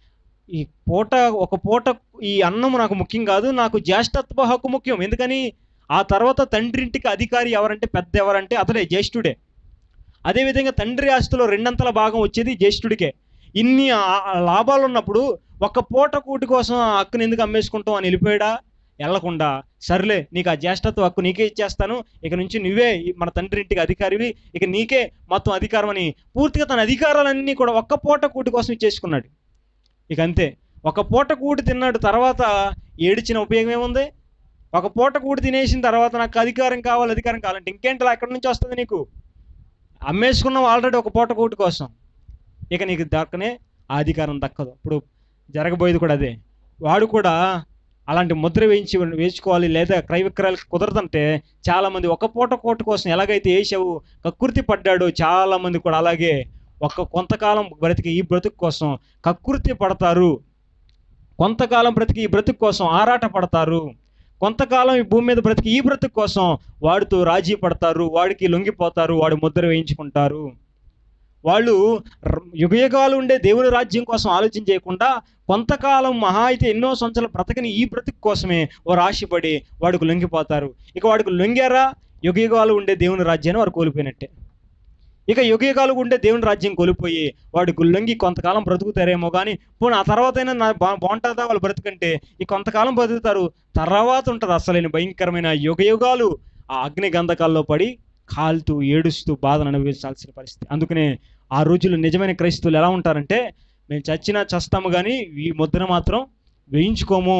ఈ పూట ఒక పూట ఈ అన్నం నాకు ముఖ్యం కాదు నాకు జ్యేష్ఠత్వ హక్కు ముఖ్యం ఎందుకని ఆ తర్వాత తండ్రింటికి అధికారి ఎవరంటే పెద్ద ఎవరంటే అతడే జ్యేష్ఠుడే అదేవిధంగా తండ్రి ఆస్తిలో రెండంతల భాగం వచ్చేది జ్యేష్ఠుడికే ఇన్ని ఆ- ఆ లాభాలు ఉన్నప్పుడు ఒక పూట కూటి కోసం ఆ హక్కుని ఎందుకు అమ్మేసుకుంటాం అని వెళ్ళిపోయాడా వెళ్లకుండా సర్లే నీకు ఆ జ్యేష్ఠత్వ హక్కు నీకే ఇచ్చేస్తాను ఇక నుంచి నువ్వే ఈ మన తండ్రి ఇంటికి అధికారివి ఇక నీకే మొత్తం అధికారం అని పూర్తిగా తన అధికారాలన్నీ కూడా ఒక్క పూట కూటి కోసం ఇచ్చేసుకున్నాడు ఇక అంతే ఒక పూట కూటి తిన్నాడు తర్వాత ఏడిచిన ఉపయోగం ఏముంది ఒక పూట కూడి తినేసిన తర్వాత నాకు అధికారం కావాలి అధికారం కావాలంటే ఇంకేంటి ఎక్కడి నుంచి వస్తుంది నీకు అమ్మేసుకున్నావు ఆల్రెడీ ఒక పూట కూటి కోసం ఇక నీకు దక్కనే ఆ అధికారం దక్కదు ఇప్పుడు జరగబోయేది కూడా అదే వాడు కూడా అలాంటి ముద్ర వేయించి వేసుకోవాలి లేదా క్రయ విక్రయాలు కుదరదంటే చాలామంది ఒక పూట కోటు కోసం ఎలాగైతే వేసావు కక్కుర్తి పడ్డాడో చాలామంది కూడా అలాగే ఒక కొంతకాలం బ్రతికి ఈ బ్రతుకు కోసం కక్కుర్తి పడతారు కొంతకాలం బ్రతికి ఈ బ్రతుకు కోసం ఆరాట పడతారు కొంతకాలం ఈ భూమి మీద బ్రతికి ఈ బ్రతుకు కోసం వాడితో రాజీ పడతారు వాడికి లొంగిపోతారు వాడు ముద్ర వేయించుకుంటారు వాళ్ళు ర- యుగయుగాలు ఉండే దేవుని రాజ్యం కోసం ఆలోచన చేయకుండా కొంతకాలం మహా అయితే ఎన్నో సంవత్సరాలు బ్రతకని ఈ బ్రతుకు కోసమే వారు ఆశపడి వాడికి లొంగిపోతారు ఇక వాడికి లొంగారా యుగయుగాలు ఉండే దేవుని రాజ్యాన్ని వారు కోల్పోయినట్టే ఇక యుగయుగాలు ఉండే దేవుని రాజ్యం కోల్పోయి వాడు లొంగి కొంతకాలం బ్రతుకుతారేమో కానీ పోనీ ఆ తర్వాత అయినా నా బా బాగుంటుందా వాళ్ళు బ్రతుకంటే ఈ కొంతకాలం బ్రతుకుతారు తర్వాత ఉంటుంది అసలైన భయంకరమైన యుగయుగాలు ఆ అగ్ని గంధకాల్లో పడి కాలుతూ ఏడుస్తూ బాధను అనుభవించాల్సిన పరిస్థితి అందుకనే ఆ రోజుల్లో నిజమైన క్రైస్తవులు ఎలా ఉంటారంటే మేము చచ్చినా చస్తాము కానీ ఈ ముద్ర మాత్రం వేయించుకోము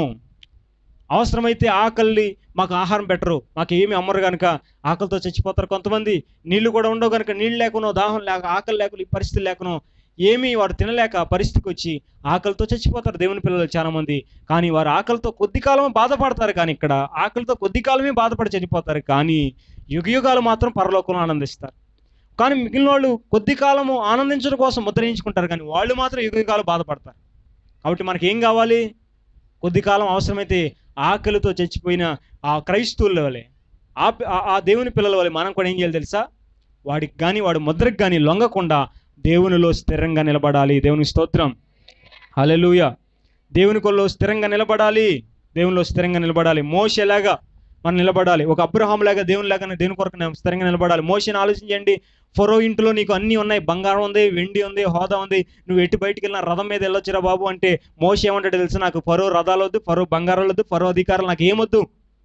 అవసరమైతే ఆకలి మాకు ఆహారం పెట్టరు మాకు ఏమి అమ్మరు కనుక ఆకలితో చచ్చిపోతారు కొంతమంది నీళ్లు కూడా ఉండవు కనుక నీళ్ళు లేకునో దాహం లేక ఆకలి లేకుండా ఈ పరిస్థితి లేకునో ఏమీ వారు తినలేక పరిస్థితికి వచ్చి ఆకలితో చచ్చిపోతారు దేవుని పిల్లలు చాలామంది కానీ వారు ఆకలితో కొద్ది కాలమే బాధపడతారు కానీ ఇక్కడ ఆకలితో కొద్ది కాలమే బాధపడి చనిపోతారు కానీ యుగయుగాలు మాత్రం పరలోకంలో ఆనందిస్తారు కానీ మిగిలిన వాళ్ళు కొద్ది కాలము ఆనందించడం కోసం ముద్రించుకుంటారు కానీ వాళ్ళు మాత్రం యుగయుగాలు బాధపడతారు కాబట్టి మనకి ఏం కావాలి కొద్ది కాలం అవసరమైతే ఆకలితో చచ్చిపోయిన ఆ క్రైస్తవుల వలె ఆ పి- ఆ- ఆ దేవుని పిల్లల వలె మనం కూడా ఏం చేయాలి తెలుసా వాడికి కానీ వాడు ముద్రకు కానీ లొంగకుండా దేవునిలో స్థిరంగా నిలబడాలి దేవుని స్తోత్రం హల్లెలూయా దేవుని కొల్లో స్థిరంగా నిలబడాలి దేవునిలో స్థిరంగా నిలబడాలి మోషేలాగా మనం నిలబడాలి ఒక అబ్రహాం లాగా దేవుని లాగా దేవుని కొరకు నేను స్థిరంగా నిలబడాలి మోషని ఆలోచించండి ఫరో ఇంట్లో నీకు అన్నీ ఉన్నాయి బంగారం ఉంది వెండి ఉంది హోదా ఉంది నువ్వు ఎటు బయటికి వెళ్ళినా రథం మీద వెళ్ళొచ్చురా బాబు అంటే మోష ఏమంటాడు తెలుసు నాకు ఫరో రథాలు వద్దు ఫరో బంగారాలు వద్దు ఫరో అధికారాలు నాకు ఏమొద్దు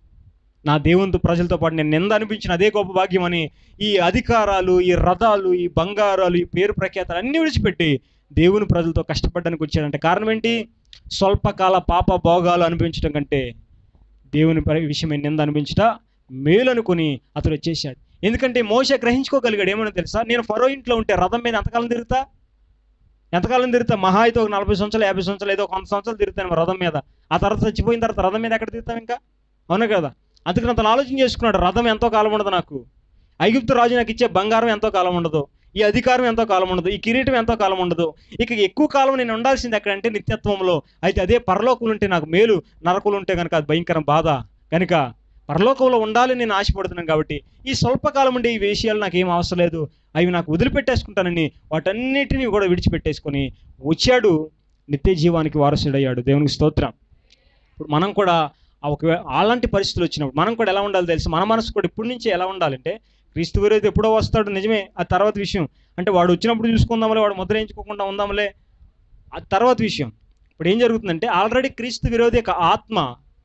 నా దేవునితో ప్రజలతో పాటు నేను నింద అనిపించిన అదే గొప్ప భాగ్యం అని ఈ అధికారాలు ఈ రథాలు ఈ బంగారాలు ఈ పేరు ప్రఖ్యాతలు అన్నీ విడిచిపెట్టి దేవుని ప్రజలతో కష్టపడడానికి వచ్చాడంటే కారణం ఏంటి స్వల్పకాల పాప భోగాలు అనిపించడం కంటే దేవుని పరి- విషయమై నింద అనిపించట మేలు అనుకుని అతడు వచ్చేసాడు ఎందుకంటే మోస గ్రహించుకోగలిగాడు ఏమని తెలుసా నేను ఫరో ఇంట్లో ఉంటే రథం మీద ఎంతకాలం తిరుగుతా ఎంతకాలం తిరుగుతా మహా అయితే ఒక నలభై సంవత్సరాలు యాభై సంవత్సరాలు ఏదో కొంత సంవత్సరాలు తిరుగుతాను రథం మీద ఆ తర్వాత చచ్చిపోయిన తర్వాత రథం మీద ఎక్కడ తిరుగుతాం ఇంకా అవునా కదా అందుకని అతను ఆలోచన చేసుకున్నాడు రథం ఎంతో కాలం ఉండదు నాకు ఐగుప్తు రాజు నాకు ఇచ్చే బంగారం ఎంతో కాలం ఉండదు ఈ అధికారం ఎంతో కాలం ఉండదు ఈ కిరీటం ఎంతో కాలం ఉండదు ఇక ఎక్కువ కాలం నేను ఉండాల్సింది ఎక్కడంటే నిత్యత్వంలో అయితే అదే పరలోకులు ఉంటే నాకు మేలు నరకులు ఉంటే కనుక అది భయంకరం బాధ కనుక పరలోకంలో ఉండాలి నేను ఆశపడుతున్నాను కాబట్టి ఈ స్వల్పకాలం ఉండే ఈ విషయాలు నాకు ఏం అవసరం లేదు అవి నాకు వదిలిపెట్టేసుకుంటానని వాటన్నిటిని కూడా విడిచిపెట్టేసుకొని వచ్చాడు నిత్య జీవానికి వారసుడయ్యాడు దేవునికి స్తోత్రం ఇప్పుడు మనం కూడా ఆ ఒకవే అలాంటి పరిస్థితులు వచ్చినప్పుడు మనం కూడా ఎలా ఉండాలి తెలుసు మన మనసు కూడా ఇప్పటి నుంచి ఎలా ఉండాలంటే క్రీస్తు విరోధి ఎప్పుడో వస్తాడు నిజమే ఆ తర్వాత విషయం అంటే వాడు వచ్చినప్పుడు చూసుకుందాంలే వాడు ముద్ర వేయించుకోకుండా ఉందాంలే ఆ తర్వాత విషయం ఇప్పుడు ఏం జరుగుతుందంటే ఆల్రెడీ క్రీస్తు విరోధి యొక్క ఆత్మ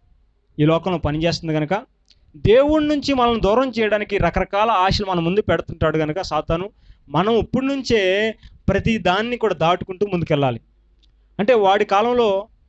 ఈ లోకంలో పనిచేస్తుంది కనుక దేవుడి నుంచి మనల్ని దూరం చేయడానికి రకరకాల ఆశలు మన ముందు పెడుతుంటాడు కనుక సాతాను మనం ఇప్పటి నుంచే ప్రతి దాన్ని కూడా దాటుకుంటూ ముందుకెళ్ళాలి అంటే వాడి కాలంలో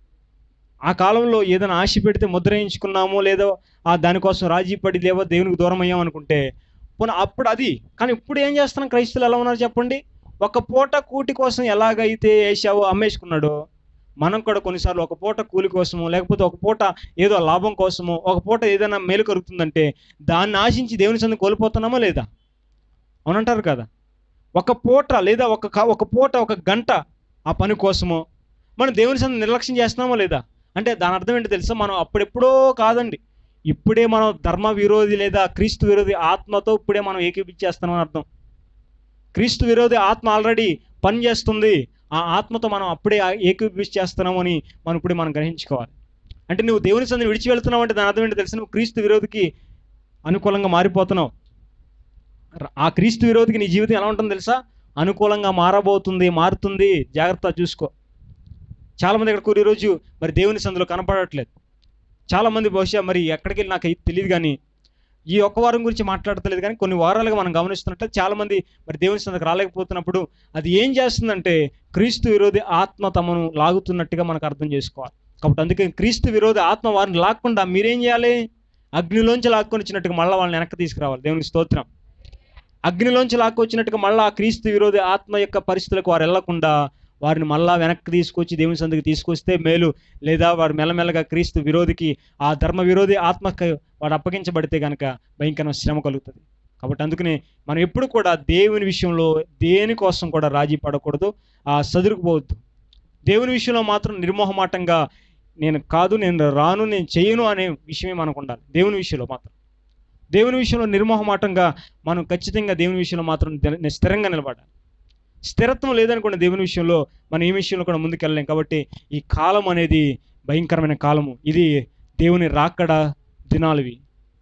ఆ కాలంలో ఏదైనా ఆశ పెడితే ముద్ర వేయించుకున్నామో లేదో ఆ దానికోసం రాజీ పడి లేవో దేవునికి దూరం అయ్యాం అనుకుంటే పోనీ అప్పుడు అది కానీ ఇప్పుడు ఏం చేస్తున్నాం క్రైస్తులు ఎలా ఉన్నారు చెప్పండి ఒక పూట కూటి కోసం ఎలాగైతే ఏసావో అమ్మేసుకున్నాడో మనం కూడా కొన్నిసార్లు ఒక పూట కూలి కోసమో లేకపోతే ఒక పూట ఏదో లాభం కోసమో ఒక పూట ఏదైనా మేలు కలుగుతుందంటే దాన్ని ఆశించి దేవుని సందు కోల్పోతున్నామా లేదా అవునంటారు కదా ఒక పూట లేదా ఒక క- ఒక పూట ఒక గంట ఆ పని కోసమో మనం దేవుని సందు నిర్లక్ష్యం చేస్తున్నామా లేదా అంటే దాని అర్థం ఏంటో తెలుసా మనం అప్పుడెప్పుడో కాదండి ఇప్పుడే మనం ధర్మ విరోధి లేదా క్రీస్తు విరోధి ఆత్మతో ఇప్పుడే మనం ఏకీపించేస్తున్నామని అర్థం క్రీస్తు విరోధి ఆత్మ ఆల్రెడీ పనిచేస్తుంది ఆ ఆత్మతో మనం అప్పుడే ఏకీపించేస్తున్నామని మనం ఇప్పుడే మనం గ్రహించుకోవాలి అంటే నువ్వు దేవుని సందిని విడిచి వెళ్తున్నావు అంటే దాని అర్థం ఏంటో తెలుసు నువ్వు క్రీస్తు విరోధికి అనుకూలంగా మారిపోతున్నావు ర- ఆ క్రీస్తు విరోధికి నీ జీవితం ఎలా ఉంటుందో తెలుసా అనుకూలంగా మారబోతుంది మారుతుంది జాగ్రత్త చూసుకో చాలామంది ఇక్కడ కూరి రోజు మరి దేవుని సందులో కనపడట్లేదు చాలామంది బహుశా మరి ఎక్కడికి వెళ్ళి నాకు అయితే తెలియదు కానీ ఈ ఒక్క వారం గురించి మాట్లాడతలేదు కానీ కొన్ని వారాలుగా మనం గమనిస్తున్నట్టు చాలామంది మరి దేవుని సందుకు రాలేకపోతున్నప్పుడు అది ఏం చేస్తుందంటే క్రీస్తు విరోధి ఆత్మ తమను లాగుతున్నట్టుగా మనకు అర్థం చేసుకోవాలి కాబట్టి అందుకే క్రీస్తు విరోధి ఆత్మ వారిని లాక్కుండా మీరేం చేయాలి అగ్నిలోంచి లాక్కొని వచ్చినట్టుగా మళ్ళీ వాళ్ళని వెనక్కి తీసుకురావాలి దేవునికి స్తోత్రం అగ్నిలోంచి లాక్కొచ్చినట్టుగా మళ్ళా ఆ క్రీస్తు విరోధి ఆత్మ యొక్క పరిస్థితులకు వారు వెళ్లకుండా వారిని మళ్ళా వెనక్కి తీసుకొచ్చి దేవుని సందుకు తీసుకొస్తే మేలు లేదా వారు మెల్లమెల్లగా క్రీస్తు విరోధికి ఆ ధర్మ విరోధి ఆత్మకి వాడు అప్పగించబడితే కనుక భయంకరమైన శ్రమ కలుగుతుంది కాబట్టి అందుకనే మనం ఎప్పుడు కూడా దేవుని విషయంలో దేనికోసం కూడా రాజీ పడకూడదు ఆ సదురుకుపోవద్దు దేవుని విషయంలో మాత్రం నిర్మోహమాటంగా నేను కాదు నేను రాను నేను చేయను అనే విషయమే మనకు ఉండాలి దేవుని విషయంలో మాత్రం దేవుని విషయంలో నిర్మోహమాటంగా మనం ఖచ్చితంగా దేవుని విషయంలో మాత్రం ని- స్థిరంగా నిలబడాలి స్థిరత్వం లేదనుకోండి దేవుని విషయంలో మనం ఈ విషయంలో కూడా ముందుకెళ్ళలేం కాబట్టి ఈ కాలం అనేది భయంకరమైన కాలము ఇది దేవుని రాకడ దినాలువి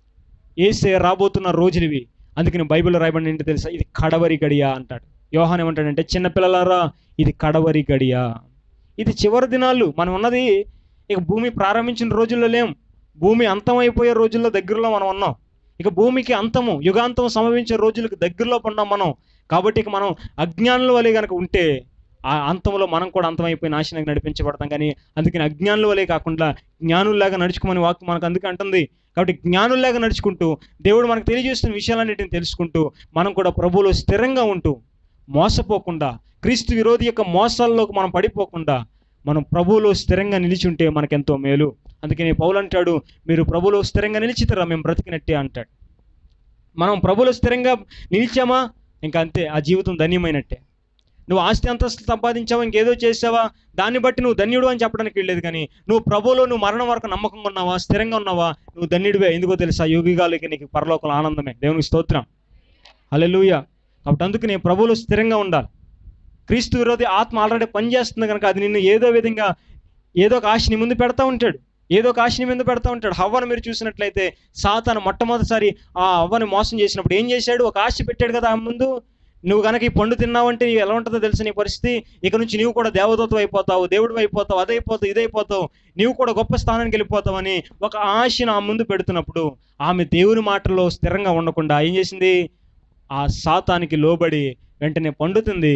ఏసే రాబోతున్న రోజులివి అందుకని బైబిల్లో రాయబడి ఏంటి తెలుసా ఇది కడవరి గడియ అంటాడు యోహాన్ ఏమంటాడంటే చిన్నపిల్లలారా ఇది కడవరి గడియ ఇది చివరి దినాలు మనం ఉన్నది ఇక భూమి ప్రారంభించిన రోజుల్లో లేం భూమి అంతమైపోయే రోజుల్లో దగ్గరలో మనం ఉన్నాం ఇక భూమికి అంతము యుగాంతం సంభవించే రోజులకు దగ్గరలో పడ్డాం మనం కాబట్టి ఇక మనం అజ్ఞానుల వలె కనుక ఉంటే ఆ అంతంలో మనం కూడా అంతమైపోయి నాశనానికి నడిపించబడతాం కానీ అందుకని అజ్ఞానుల వలె కాకుండా జ్ఞానుల్లాగా నడుచుకోమని వాక్యం మనకు అందుకే అంటుంది కాబట్టి జ్ఞానుల్లాగా నడుచుకుంటూ దేవుడు మనకు తెలియజేస్తున్న విషయాలన్నిటిని తెలుసుకుంటూ మనం కూడా ప్రభువులో స్థిరంగా ఉంటూ మోసపోకుండా క్రీస్తు విరోధి యొక్క మోసాల్లోకి మనం పడిపోకుండా మనం ప్రభువులో స్థిరంగా నిలిచి ఉంటే మనకెంతో మేలు అందుకని పౌలు అంటాడు మీరు ప్రభువులో స్థిరంగా నిలిచితరా మేము బ్రతికినట్టే అంటాడు మనం ప్రభువులో స్థిరంగా నిలిచామా ఇంకా అంతే ఆ జీవితం ధన్యమైనట్టే నువ్వు ఆస్తి అంతస్తు సంపాదించావా ఇంకేదో చేసావా దాన్ని బట్టి నువ్వు ధన్యుడు అని చెప్పడానికి వెళ్ళలేదు కానీ నువ్వు ప్రభువులో నువ్వు మరణం వరకు నమ్మకంగా ఉన్నావా స్థిరంగా ఉన్నావా నువ్వు ధన్యుడివే ఎందుకో తెలుసా యోగిగాలకి నీకు పరలోకల ఆనందమే దేవునికి స్తోత్రం హల్లెలూయా కాబట్టి అందుకని ప్రభువులో స్థిరంగా ఉండాలి క్రీస్తు విరోధి ఆత్మ ఆల్రెడీ పనిచేస్తుంది కనుక అది నిన్ను ఏదో విధంగా ఏదో ఒక ఆశని ముందు పెడతా ఉంటాడు ఏదో ఒక ఆశని ముందు పెడతా ఉంటాడు హవ్వను మీరు చూసినట్లయితే సాతాను మొట్టమొదటిసారి ఆ అవ్వని మోసం చేసినప్పుడు ఏం చేశాడు ఒక ఆశ పెట్టాడు కదా ఆమె ముందు నువ్వు కనుక ఈ పండు తిన్నావంటే నీకు ఎలా ఉంటుందో తెలుసు నీ పరిస్థితి ఇక నుంచి నీవు కూడా దేవదూతం అయిపోతావు దేవుడు అయిపోతావు అదైపోతావు ఇదైపోతావు నీవు కూడా గొప్ప స్థానానికి వెళ్ళిపోతావని ఒక ఆశను ఆ ముందు పెడుతున్నప్పుడు ఆమె దేవుని మాటల్లో స్థిరంగా ఉండకుండా ఏం చేసింది ఆ సాతానికి లోబడి వెంటనే పండుతుంది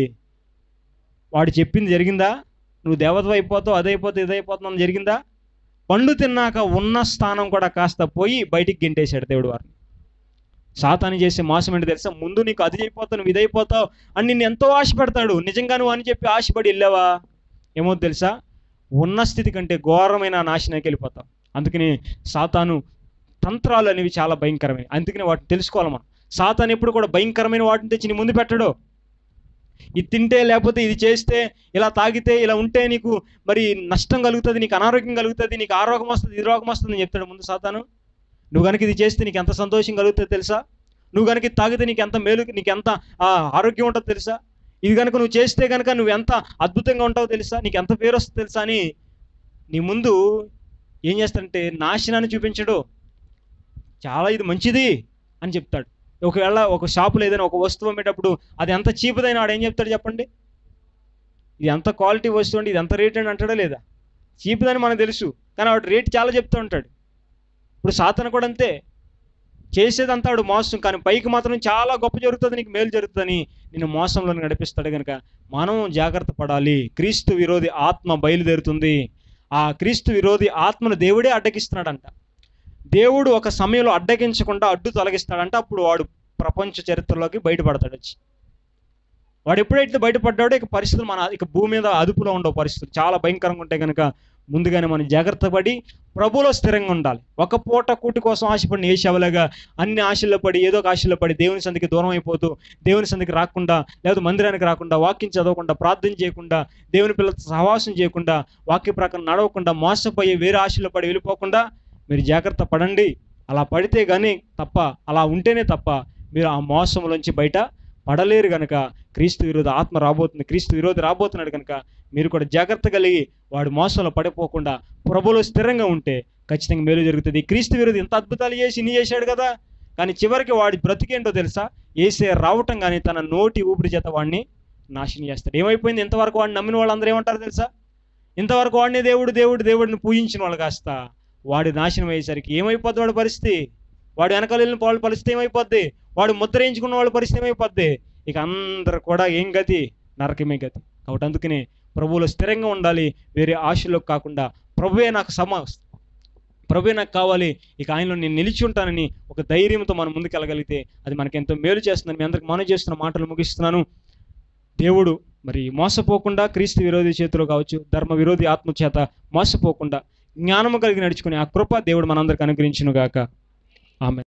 వాడు చెప్పింది జరిగిందా నువ్వు దేవత అయిపోతావు అదైపోతావు ఇదైపోతావు అని జరిగిందా పండు తిన్నాక ఉన్న స్థానం కూడా కాస్త పోయి బయటికి గెంటేశాడు దేవుడు వారిని సాతాని చేసే మోసం ఏంటి తెలుసా ముందు నీకు అది అయిపోతావు నువ్వు ఇదైపోతావు అని నిన్ను ఎంతో ఆశ పెడతాడు నిజంగా నువ్వు అని చెప్పి ఆశపడి వెళ్ళావా ఏమో తెలుసా ఉన్న స్థితి కంటే ఘోరమైన నాశనానికి వెళ్ళిపోతావు అందుకని సాతాను తంత్రాలు అనేవి చాలా భయంకరమైన అందుకని వాటిని తెలుసుకోవాలి మనం సాతాను ఎప్పుడు కూడా భయంకరమైన వాటిని తెచ్చి నీ ముందు పెట్టడు ఇది తింటే లేకపోతే ఇది చేస్తే ఇలా తాగితే ఇలా ఉంటే నీకు మరి నష్టం కలుగుతుంది నీకు అనారోగ్యం కలుగుతుంది నీకు ఆ రోగం వస్తుంది ఇది రోగం వస్తుంది అని చెప్తాడు ముందు సాతాను నువ్వు కనుక ఇది చేస్తే నీకు ఎంత సంతోషం కలుగుతుందో తెలుసా నువ్వు కనుక ఇది తాగితే నీకు ఎంత మేలు నీకు ఎంత ఆ, ఆరోగ్యం ఉంటుందో తెలుసా ఇది కనుక నువ్వు చేస్తే కనుక నువ్వు ఎంత అద్భుతంగా ఉంటావో తెలుసా నీకు ఎంత పేరు వస్తుందో తెలుసా అని నీ ముందు ఏం చేస్తాడంటే నాశనాన్ని చూపించడు చాలా ఇది మంచిది అని చెప్తాడు ఒకవేళ ఒక షాపులో ఏదైనా ఒక వస్తువు అమ్మేటప్పుడు అది ఎంత చీపుదైన వాడు ఏం చెప్తాడు చెప్పండి ఇది ఎంత క్వాలిటీ వస్తువు అండి ఇది ఎంత రేట్ అని అంటాడా లేదా చీపుదని మనకు తెలుసు కానీ వాడు రేట్ చాలా చెప్తూ ఉంటాడు ఇప్పుడు సాతన కూడా అంతే చేసేదంతా వాడు మోసం కానీ పైకి మాత్రం చాలా గొప్ప జరుగుతుంది నీకు మేలు జరుగుతుందని నిన్ను మోసంలో నడిపిస్తాడు కనుక మనం జాగ్రత్త పడాలి క్రీస్తు విరోధి ఆత్మ బయలుదేరుతుంది ఆ క్రీస్తు విరోధి ఆత్మను దేవుడే అడ్డగిస్తున్నాడంట దేవుడు ఒక సమయంలో అడ్డగించకుండా అడ్డు తొలగిస్తాడంట అప్పుడు వాడు ప్రపంచ చరిత్రలోకి బయటపడతాడు వచ్చి వాడు ఎప్పుడైతే బయటపడ్డాడో ఇక పరిస్థితులు మన ఇక భూమి మీద అదుపులో ఉండవు పరిస్థితులు చాలా భయంకరంగా ఉంటాయి కనుక ముందుగానే మనం జాగ్రత్త పడి ప్రభులో స్థిరంగా ఉండాలి ఒక పూట కూటి కోసం ఆశపడిన ఏ శవలగా అన్ని ఆశల్లో పడి ఏదో ఒక ఆశల్లో పడి దేవుని సందికి దూరం అయిపోతూ దేవుని సందికి రాకుండా లేదా మందిరానికి రాకుండా వాక్యం చదవకుండా ప్రార్థన చేయకుండా దేవుని పిల్లలతో సహవాసం చేయకుండా వాక్య ప్రకారం నడవకుండా మోసపోయి వేరే ఆశల్లో పడి వెళ్ళిపోకుండా మీరు జాగ్రత్త పడండి అలా పడితే కానీ తప్ప అలా ఉంటేనే తప్ప మీరు ఆ మోసంలోంచి బయట పడలేరు కనుక క్రీస్తు విరోధ ఆత్మ రాబోతుంది క్రీస్తు విరోధి రాబోతున్నాడు కనుక మీరు కూడా జాగ్రత్త కలిగి వాడు మోసంలో పడిపోకుండా ప్రభులో స్థిరంగా ఉంటే ఖచ్చితంగా మేలు జరుగుతుంది ఈ క్రీస్తు విరోధి ఇంత అద్భుతాలు చేసి ఇన్ని చేశాడు కదా కానీ చివరికి వాడి బ్రతికేంటో తెలుసా ఏసే రావటం కానీ తన నోటి ఊపిరి చేత వాడిని నాశనం చేస్తాడు ఏమైపోయింది ఇంతవరకు వాడిని నమ్మిన వాళ్ళందరూ ఏమంటారు తెలుసా ఇంతవరకు వాడిని దేవుడు దేవుడు దేవుడిని పూజించిన వాళ్ళు కాస్త వాడి నాశనం అయ్యేసరికి ఏమైపోద్ది వాడి పరిస్థితి వాడు వెనకాల వెళ్ళిన వాళ్ళ పరిస్థితి ఏమైపోద్ది వాడు ముద్ర వేయించుకున్న వాళ్ళ పరిస్థితి ఏమైపోద్ది ఇక అందరు కూడా ఏం గతి నరకమే గతి కాబట్టి అందుకనే ప్రభువులో స్థిరంగా ఉండాలి వేరే ఆశలోకి కాకుండా ప్రభువే నాకు సమ ప్రభు నాకు కావాలి ఇక ఆయనలో నేను నిలిచి ఉంటానని ఒక ధైర్యంతో మనం ముందుకెళ్ళగలిగితే అది మనకి ఎంతో మేలు చేస్తుందని మీ అందరికి మనం చేస్తున్న మాటలు ముగిస్తున్నాను దేవుడు మరి మోసపోకుండా క్రీస్తు విరోధి చేతిలో కావచ్చు ధర్మ విరోధి ఆత్మ చేత మోసపోకుండా జ్ఞానము కలిగి నడుచుకునే ఆ కృప దేవుడు మనందరికి అనుగ్రహించును గాక ఆమె